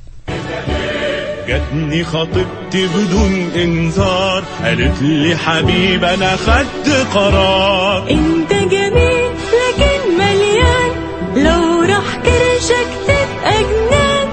جاتني خطيبتي بدون انذار قالت لي حبيب انا خدت قرار انت جميل لكن مليان لو راح كرشك تبقى جنان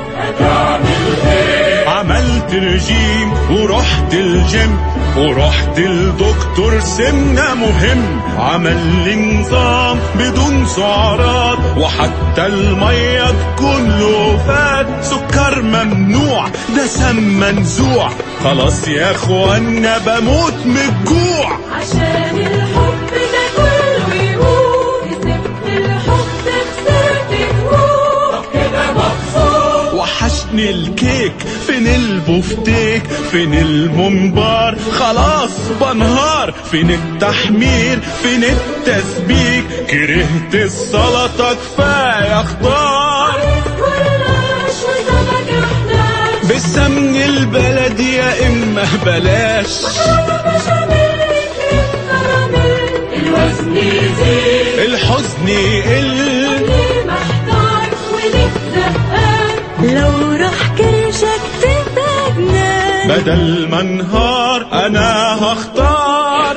عملت رجيم ورحت الجيم ورحت الدكتور سمنة مهم عمل لي نظام بدون سعرات وحتى المية تكون له فات سكر ممنوع دسم منزوع خلاص يا اخوانا بموت من الجوع عشان الحب ده كله يموت كسبت الحب خسرت جمهور كده مبسوط وحشني الكيك فين البفتيك فين الممبار خلاص بنهار فين التحمير فين التسبيك كرهت السلطة كفاية خضار كلاش وسمك احناش بالسمن البلدي يا اما بلاش بشاميل كريم كراميل الوزن يزيد الحزن يقل ليه محتار وليه زهقان لو راح كرشك تبقى جنان بدل ما انهار انا هختار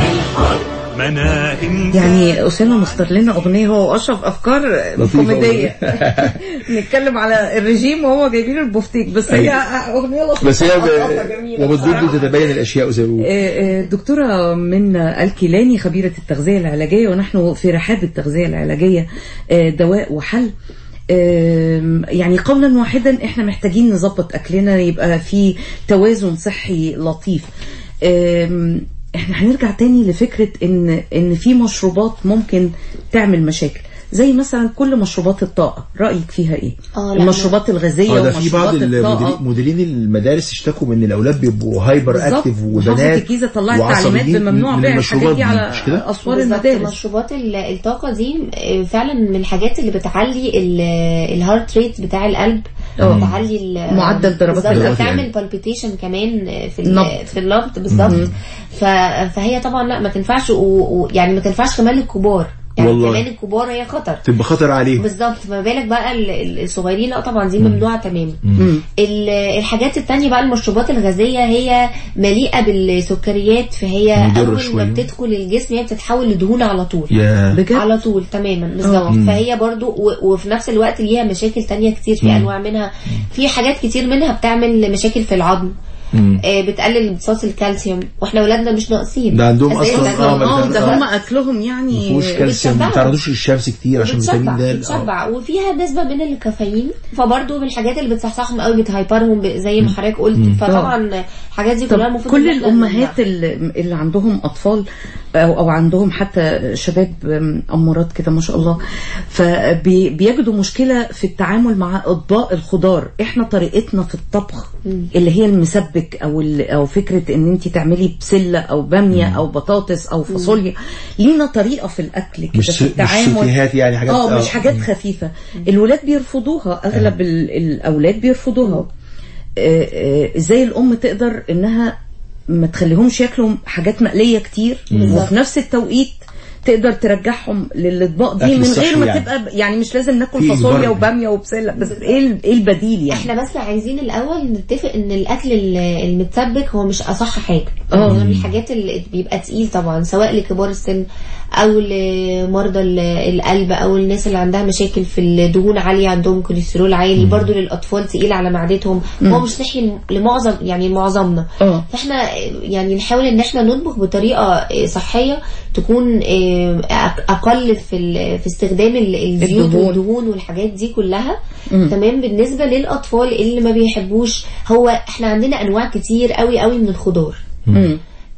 ما انا انت يعني اسامه مختار لنا اغنيه هو واشرف افكار لطيفة كوميديه نتكلم على الرجيم وهو جايبين البفتيك بس هي اغنيه لطيفه بس هي لطيفة جميلة وبالضبط بصراحة. تتبين الاشياء زي ما بيقولوا. آه، آه، دكتورة من الكيلاني خبيرة التغذية العلاجية ونحن في رحاب التغذية العلاجية آه، دواء وحل آم، يعني قولا واحدا احنا محتاجين نظبط اكلنا يبقى في توازن صحي لطيف آم، احنا هنرجع تاني لفكرة ان ان في مشروبات ممكن تعمل مشاكل زي مثلا كل مشروبات الطاقة رأيك فيها ايه آه، لا، المشروبات الغازية اه ده في بعض ومشروبات المديرين الطاقة مديرين المدارس اشتكوا من ان الاولاد بيبقوا هايبر بالظبط. اكتف محافظة وبنات الجيزة طلعت وعصبيين تعليمات بممنوع من بيع المشروبات الحاجات دي على مش كده؟ اسوار بالظبط، المدارس مشروبات ال- الطاقة دي آه، فعلا من الحاجات اللي بتعلي ال- الهارت ريت بتاع القلب اه. بتعلي ال- معدل ضربات بالظبط، القلب. بتعمل بالبيتيشن كمان في ال- نبض. في النبض بالظبط ف- فهي طبعا لا ما تنفعش و- ويعني ما تنفعش كمان للكبار يعني والله. كمان الكبار هي خطر تبقى خطر عليهم بالظبط ما بالك بقى ال- ال- الصغيرين لا طبعا دي ممنوعه تماما ال- الحاجات التانية بقى المشروبات الغازية هي مليئة بالسكريات فهي مضرة أول شوية. ما بتدخل الجسم هي بتتحول لدهون على طول يا بجد على طول تماما بالظبط فهي برضو و- وفي نفس الوقت ليها مشاكل تانية كتير في انواع منها في حاجات كتير منها بتعمل مشاكل في العظم آه بتقلل امتصاص الكالسيوم واحنا ولادنا مش ناقصين ده عندهم أساساً. أصلاً- آه، اه ما ده آه. هم اكلهم يعني ما فيهوش كالسيوم ما بتشبعوا. تعرضوش للشمس كتير عشان وبتشبع فيتامين د آه. بتشبع وفيها نسبه من الكافيين فبرضه من الحاجات اللي بتصحصحهم قوي بتهايبرهم ب- زي ما حضرتك قلت فطبعا الحاجات دي كلها طب المفروض كل إن إحنا الامهات نمنعها. اللي, اللي عندهم اطفال او, أو عندهم حتى شباب امورات كده ما شاء الله فبيجدوا مشكله في التعامل مع اطباق الخضار احنا طريقتنا في الطبخ اللي هي المسبك او ال- او فكره ان انت تعملي بسله او باميه او بطاطس او فاصوليا لينا طريقه في الاكل كده مش في س- مش التعامل سوتيهات يعني حاجات اه آه. مش حاجات خفيفه الولاد بيرفضوها اغلب ال- الاولاد بيرفضوها آه، آه، ازاي الام تقدر انها ما تخليهمش ياكلوا حاجات مقليه كتير وفي نفس التوقيت تقدر ترجعهم للاطباق دي أكل من صحي غير ما يعني. تبقى يعني مش لازم ناكل في فاصوليا إجبار. وباميه وبسله بس ايه ال- ايه البديل يعني احنا بس عايزين الاول نتفق ان الاكل ال- المتسبك هو مش اصح حاجه اه. هو من الحاجات اللي بيبقى تقيل طبعا سواء لكبار السن او لمرضى ال- القلب او الناس اللي عندها مشاكل في الدهون عاليه عندهم كوليسترول عالي برضو للاطفال تقيل على معدتهم هو مش صحي لمعظم يعني معظمنا اه. فاحنا يعني نحاول ان احنا نطبخ بطريقه صحيه تكون أق- اقل في ال- في استخدام ال- الزيوت الدهون. والدهون والحاجات دي كلها تمام بالنسبه للاطفال اللي ما بيحبوش هو احنا عندنا انواع كتير قوي قوي من الخضار مم.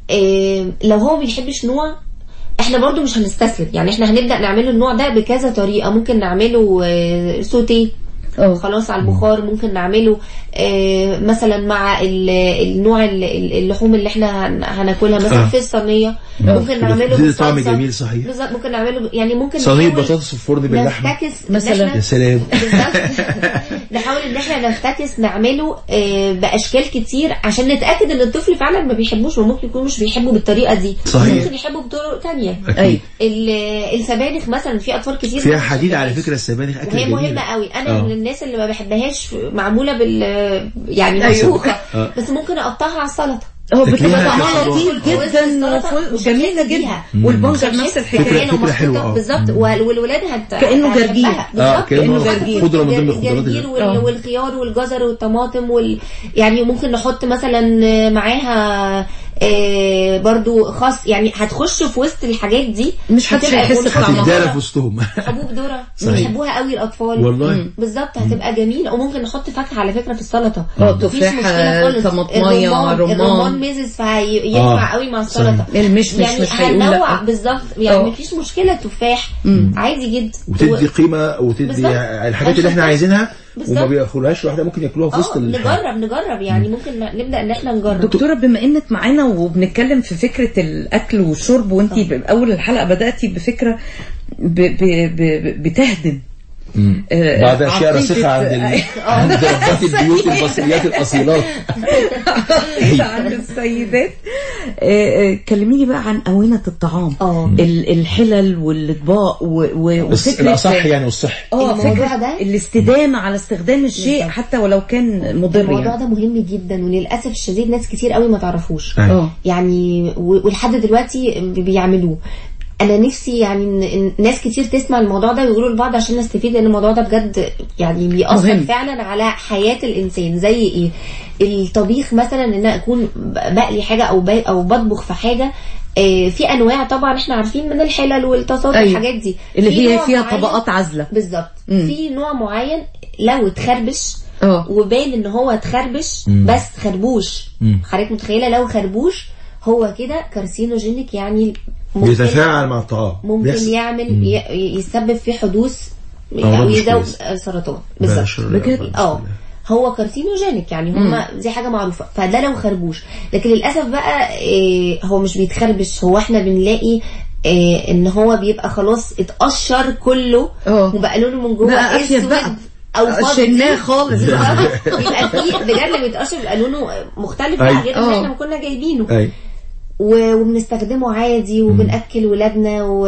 آه، لو هو ما بيحبش نوع احنا برضو مش هنستسلم يعني احنا هنبدا نعمله النوع ده بكذا طريقه ممكن نعمله آه، سوتيه اه خلاص على البخار ممكن نعمله آه، مثلا مع ال- النوع ال- ال- اللحوم اللي احنا هن- هناكلها مثلا آه. في الصينيه ممكن نعمله بتدي طعم بالصلصة. جميل صحيح. بالظبط ممكن نعمله يعني ممكن صينيه نحاول بطاطس في الفرن باللحمه نفتكس إن مثلاً. إحنا- يا سلام بالظبط نحاول ان احنا نفتكس نعمله آه، باشكال كتير عشان نتاكد ان الطفل فعلا ما بيحبوش وممكن يكون مش بيحبه بالطريقه دي صحيح. ممكن يحبه بطرق تانية اكيد ال- السبانخ مثلا في اطفال كتير فيها ما حديد على بتحبهاش. فكره السبانخ اكل وهي جميل مهمة قوي انا آه. من الناس اللي ما بحبهاش معمولة بال يعني مسلوقة آه. بس ممكن اقطعها على السلطة هو تاكليها بتبقى كده طعمها خضار. لطيف وسط جدا السلطة وف- مش وجميله هتحس جدا بيها. والبنجر مش نفس هتحس الحكايه فكرة- فكرة حلوة، آه. بالظبط وال- والولاد هت كأنه هتحبها. جرجير. آه، بالظبط كأنه جرجير. خضرة من ضمن الخضروات الجرجير اللي- وال- آه. والخيار والجزر والطماطم وال يعني ممكن نحط مثلا معاها آه، برضو خس يعني هتخش في وسط الحاجات دي مش حدش هتبقى- هيحس ونحط بطعمها. هتدارى ذرة في وسطهم حبوب ذره صحيح. بيحبوها قوي الاطفال والله. بالظبط هتبقى جميله وممكن نحط فاكهه على فكره في السلطه اه، مفيش تفاحة، مشكلة خالص. طماطماية، الرمان رمان. الرمان ميزز فهينفع آه، قوي مع السلطه صحيح. المشمش يعني مش هيقول هنوع لأ. بالظبط يعني اه. مفيش مشكله تفاح عادي جدا وتدي قيمه وتدي بالظبط. الحاجات اللي احنا عايزينها وما بالظبط. بياكلوهاش لوحدها ممكن ياكلوها في وسط اه الحاجة. نجرب نجرب يعني ممكن ن- نبدا ان احنا نجرب دكتورة بما انك معانا وبنتكلم في فكرة الاكل والشرب وانت اول الحلقة بدأتي بفكرة ب ب ب بتهدم آه، بعد اشياء عقيدة- راسخه عند ال... عند ربات البيوت المصريات الاصيلات عن السيدات آه، آه، كلميني بقى عن أونة الطعام اه. ال- الحلل والأطباق و- و- بس وفكرة الاصح يعني والصح اه الموضوع فكرة ده- الاستدامة على استخدام الشيء بالظبط. حتى ولو كان مضر الموضوع يعني ده مهم جدا وللاسف الشديد ناس كتير قوي ما تعرفوش أيوة. اه يعني و- ولحد دلوقتي بيعملوه انا نفسي يعني إن- إن ناس كتير تسمع الموضوع ده ويقولوا لبعض عشان نستفيد لان الموضوع ده بجد يعني بيأثر مهم. مهم. فعلا على حياة الانسان زي ايه الطبيخ مثلا ان انا اكون ب- بقلي حاجة او ب- او بطبخ في حاجة آه، في انواع طبعا احنا عارفين من الحلل والطاسات أيوة. والحاجات دي اللي في هي نوع فيها معين- طبقات عازلة بالظبط مم. في نوع معين لو اتخربش اه وبان ان هو اتخربش مم. بس خربوش مم. حضرتك متخيله لو خربوش هو كده كارسينوجينيك يعني ممكن بيتفاعل مع الطعام ممكن بيحصل. يعمل ي- يسبب في حدوث أمراض او مش يزود كويسة. سرطان بلا بالظبط شر بجد؟ ربنا اه يستر. هو كارسينوجينيك يعني هما دي حاجه معروفه فده لو خربوش لكن للاسف بقى إيه هو مش بيتخربش هو احنا بنلاقي إيه ان هو بيبقى خلاص اتقشر كله اه. وبقى لونه من جوه بقى أفيد اسود بقى. او فضي شلناه خالص بيبقى فيه بجد لما بيتقشر بيبقى لونه مختلف أي. بقى غير اللي اه. احنا ما كنا جايبينه اي و- وبنستخدمه عادي وبنأكل ولادنا و...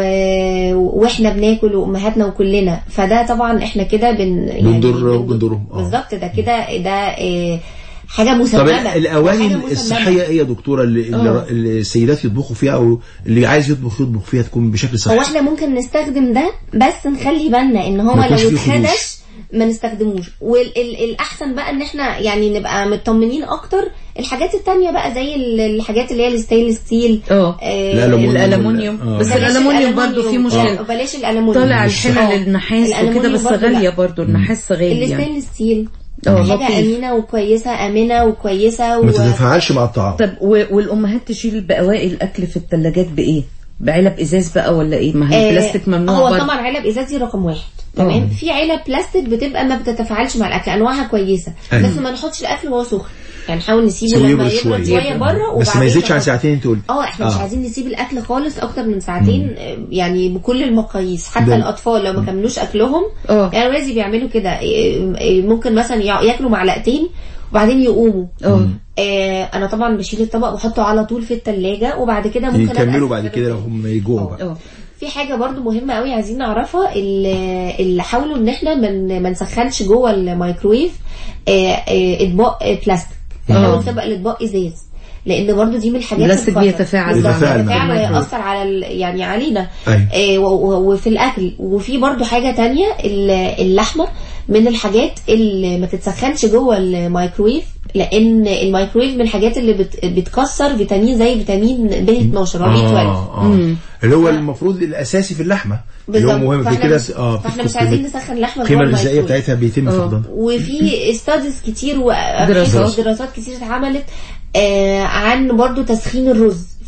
واحنا بناكل وامهاتنا وكلنا فده طبعا احنا كده بن يعني بنضر وبنضرهم. آه. بالظبط ده كده ده آه، حاجه طب مسببه الاواني حاجة مسببة. الصحيه ايه يا دكتوره اللي, اللي اللي السيدات يطبخوا فيها او اللي عايز يطبخ يطبخ فيها تكون بشكل صحي هو احنا ممكن نستخدم ده بس نخلي بالنا ان هو ما يكونش لو فيه خدوش. اتخدش ما نستخدموش والاحسن بقى ان احنا يعني نبقى مطمنين اكتر الحاجات التانية بقى زي ال- الحاجات اللي هي الستينلس ستيل اه آه، الألمونيوم. الالومنيوم آه. بس بلاش الالومنيوم برضو فيه مشكله آه، بلاش الالومنيوم طالع مش الحلل آه. النحاس وكده الألمونيوم بس برضو غاليه لا. برضو النحاس غالي يعني الستينلس ستيل اه حاجة لطيف أمينة وكويسة آمنة وكويسة و... ما تتفاعلش مع الطعام طب و- والامهات تشيل بواقي الاكل في الثلاجات بايه بعلب ازاز بقى ولا ايه ما هي آه، البلاستيك ممنوع هو برضو. طبعا علب ازاز دي رقم واحد تمام آه. في علب بلاستيك بتبقى ما بتتفاعلش مع الاكل انواعها كويسه أيوة. بس ما نحطش الاكل وهو سخن يعني نحاول نسيبه سيبه لما يبرد يبرد شوية. شويه بره بس ما وبعدين يزيدش عن نحط- ساعتين انت قلت اه احنا مش آه. عايزين نسيب الاكل خالص اكتر من ساعتين آه، يعني بكل المقاييس حتى ده- الاطفال لو ما كملوش اكلهم اه. يعني ولادي بيعملوا كده آه، آه، ممكن مثلا يع- ياكلوا معلقتين وبعدين يقوموا اه آه انا طبعا بشيل الطبق واحطه على طول في التلاجة وبعد كده ممكن أبقى يكملوا بعد أستخدم كده لو هم يجوعوا بقى اه في حاجه برضو مهمه قوي عايزين نعرفها ال- اللي حاولوا ان احنا من ما نسخنش جوه الميكرويف آه، آه، اطباق آه، بلاستيك نحاول نسبق الاطباق ازاز لان برضو دي من الحاجات البلاستيك الخطر. بيتفاعل بالظبط، بيتفاعل مع بيتفاعل الميكرويف. ويأثر على ال- يعني علينا أيوة. آه، و- و- وفي الاكل وفي برضو حاجه تانية ال- اللحمه من الحاجات اللي ما تتسخنش جوه الميكرويف لان الميكرويف من الحاجات اللي بت- بتكسر فيتامين زي فيتامين ب 12 او بي 12 آه آه. اللي هو المفروض الاساسي في اللحمه اللي هو بالظبط. مهم في فاحنا كده مش- اه فاحنا مش بتفقد عايزين قيمة- نسخن لحمه القيمه جوه الغذائيه الميكرويف. بتاعتها بيتم فقدانها وفي ستاديز كتير دراسات. ودراسات كتير اتعملت آه عن برضو تسخين الرز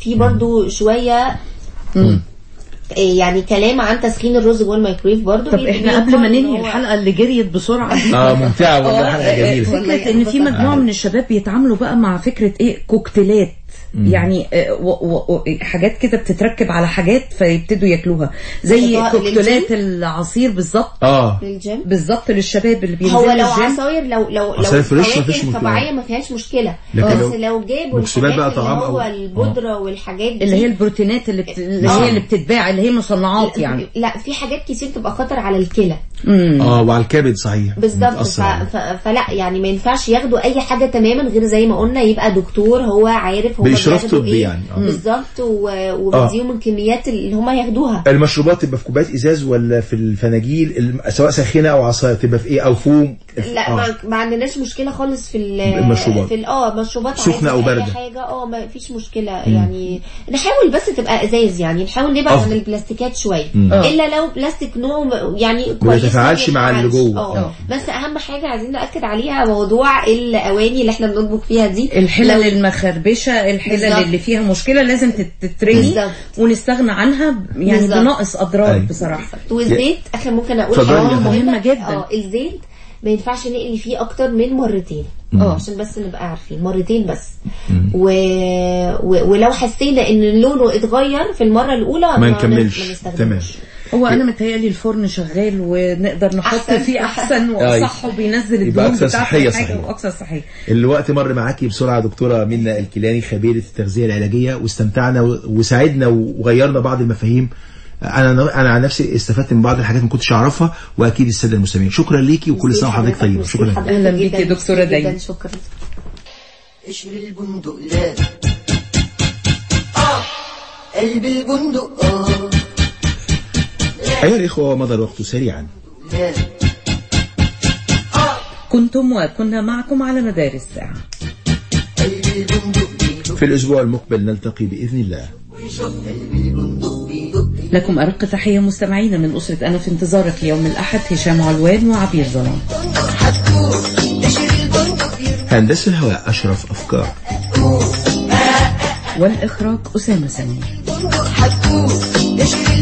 في برضو شويه إيه يعني كلام عن تسخين الرز جوه الميكرويف برضو طب بي- احنا قبل بيوفر ما إن ننهي هو- الحلقه اللي جريت بسرعه دي اه ممتعه والله حلقه جميله فكرة ان في مجموعة من الشباب بيتعاملوا بقى مع فكرة ايه كوكتيلات يعني آه، و و و حاجات كده بتتركب على حاجات فيبتدوا ياكلوها زي اللي هو كوكتيلات العصير بالظبط اه للجيم بالظبط للشباب اللي بينزلوا هو لو الجيم. عصاير لو لو لو عصاير فريش فواكه مفيش مشكلة. طبيعيه ما فيهاش مشكله لكن بس لو- لو جابوا مكسبات الحاجات بقى اللي طعام هو أو- البودره والحاجات دي اللي هي البروتينات اللي, بت... اللي هي اللي بتتباع اللي هي مصنعات يعني لا في حاجات كتير تبقى خطر على الكلى اه وعلى الكبد صحيح بالظبط ف... بتأثر عليه. ف... فلا يعني ما ينفعش ياخدوا اي حاجه تماما غير زي ما قلنا يبقى دكتور هو عارف هو بإشراف طبي يعني، آه. بالظبط و... وبيديهم الكميات اللي هم ياخدوها المشروبات تبقى في كوبايات ازاز ولا في الفناجيل الم- سواء ساخنه او عصاير تبقى في ايه او فوم لا آه. ما, ما عندناش مشكله خالص في ال- المشروبات. في ال- اه مشروبات سخنة عادي، أو أي باردة. حاجه اه ما فيش مشكله يعني نحاول بس تبقى ازاز يعني نحاول نبعد عن أفضل. البلاستيكات شويه آه. الا لو بلاستيك نوع م- يعني كويس يتفاعلش مع اللي يتفاعلش. جوه. اه آه. بس اهم حاجه عايزين ناكد عليها موضوع الاواني اللي احنا بنطبخ فيها دي الحلل لو- المخربشة الحلل بالظبط. اللي فيها مشكلة لازم تت- تترمي بالظبط. ونستغنى عنها يعني بالظبط. بناقص أضرار أيوة. بصراحة والزيت اخر ممكن اقول اتفضلي حاجه يا فندم. مهمة جدا. اه الزيت ما ينفعش نقلي فيه اكتر من مرتين اه عشان بس نبقى عارفين مرتين بس و... و... ولو حسينا ان لونه اتغير في المره الاولى ما نكملش ما نستخدموش. تمام هو أنا متهيألي الفرن شغال ونقدر نحط أحسن. فيه أحسن وأصح وبينزل يبقى الدهون أكثر بتاعته صحية حاجة صحيح. وأكثر صحية الوقت مر معاكي بسرعه دكتوره منى الكيلاني خبيره التغذيه العلاجيه واستمتعنا و- وساعدنا وغيرنا بعض المفاهيم انا انا عن نفسي استفدت من بعض الحاجات ما كنتش اعرفها واكيد الساده المستمعين شكرا ليكي وكل سنه وحضرتك طيبه ميرسي شكرا لحضرتك أهلا بيكي جداً، يا دكتورة ميرسي دايما. جداً، شكرا قشر البندق لا قلب البندق اه ايها الاخوه مضى الوقت سريعا لا كنتم وكنا معكم على مدار الساعة قلب البندق بيدق في الاسبوع المقبل نلتقي باذن الله قلب البندق بيدق لكم أرق تحية مستمعين من أسرة أنا في انتظارك يوم الأحد هشام علوان وعبير ظلام قشر البندق بيرق هندسه الهواء اشرف افكار والإخراج أسامة سمير حتكون قشر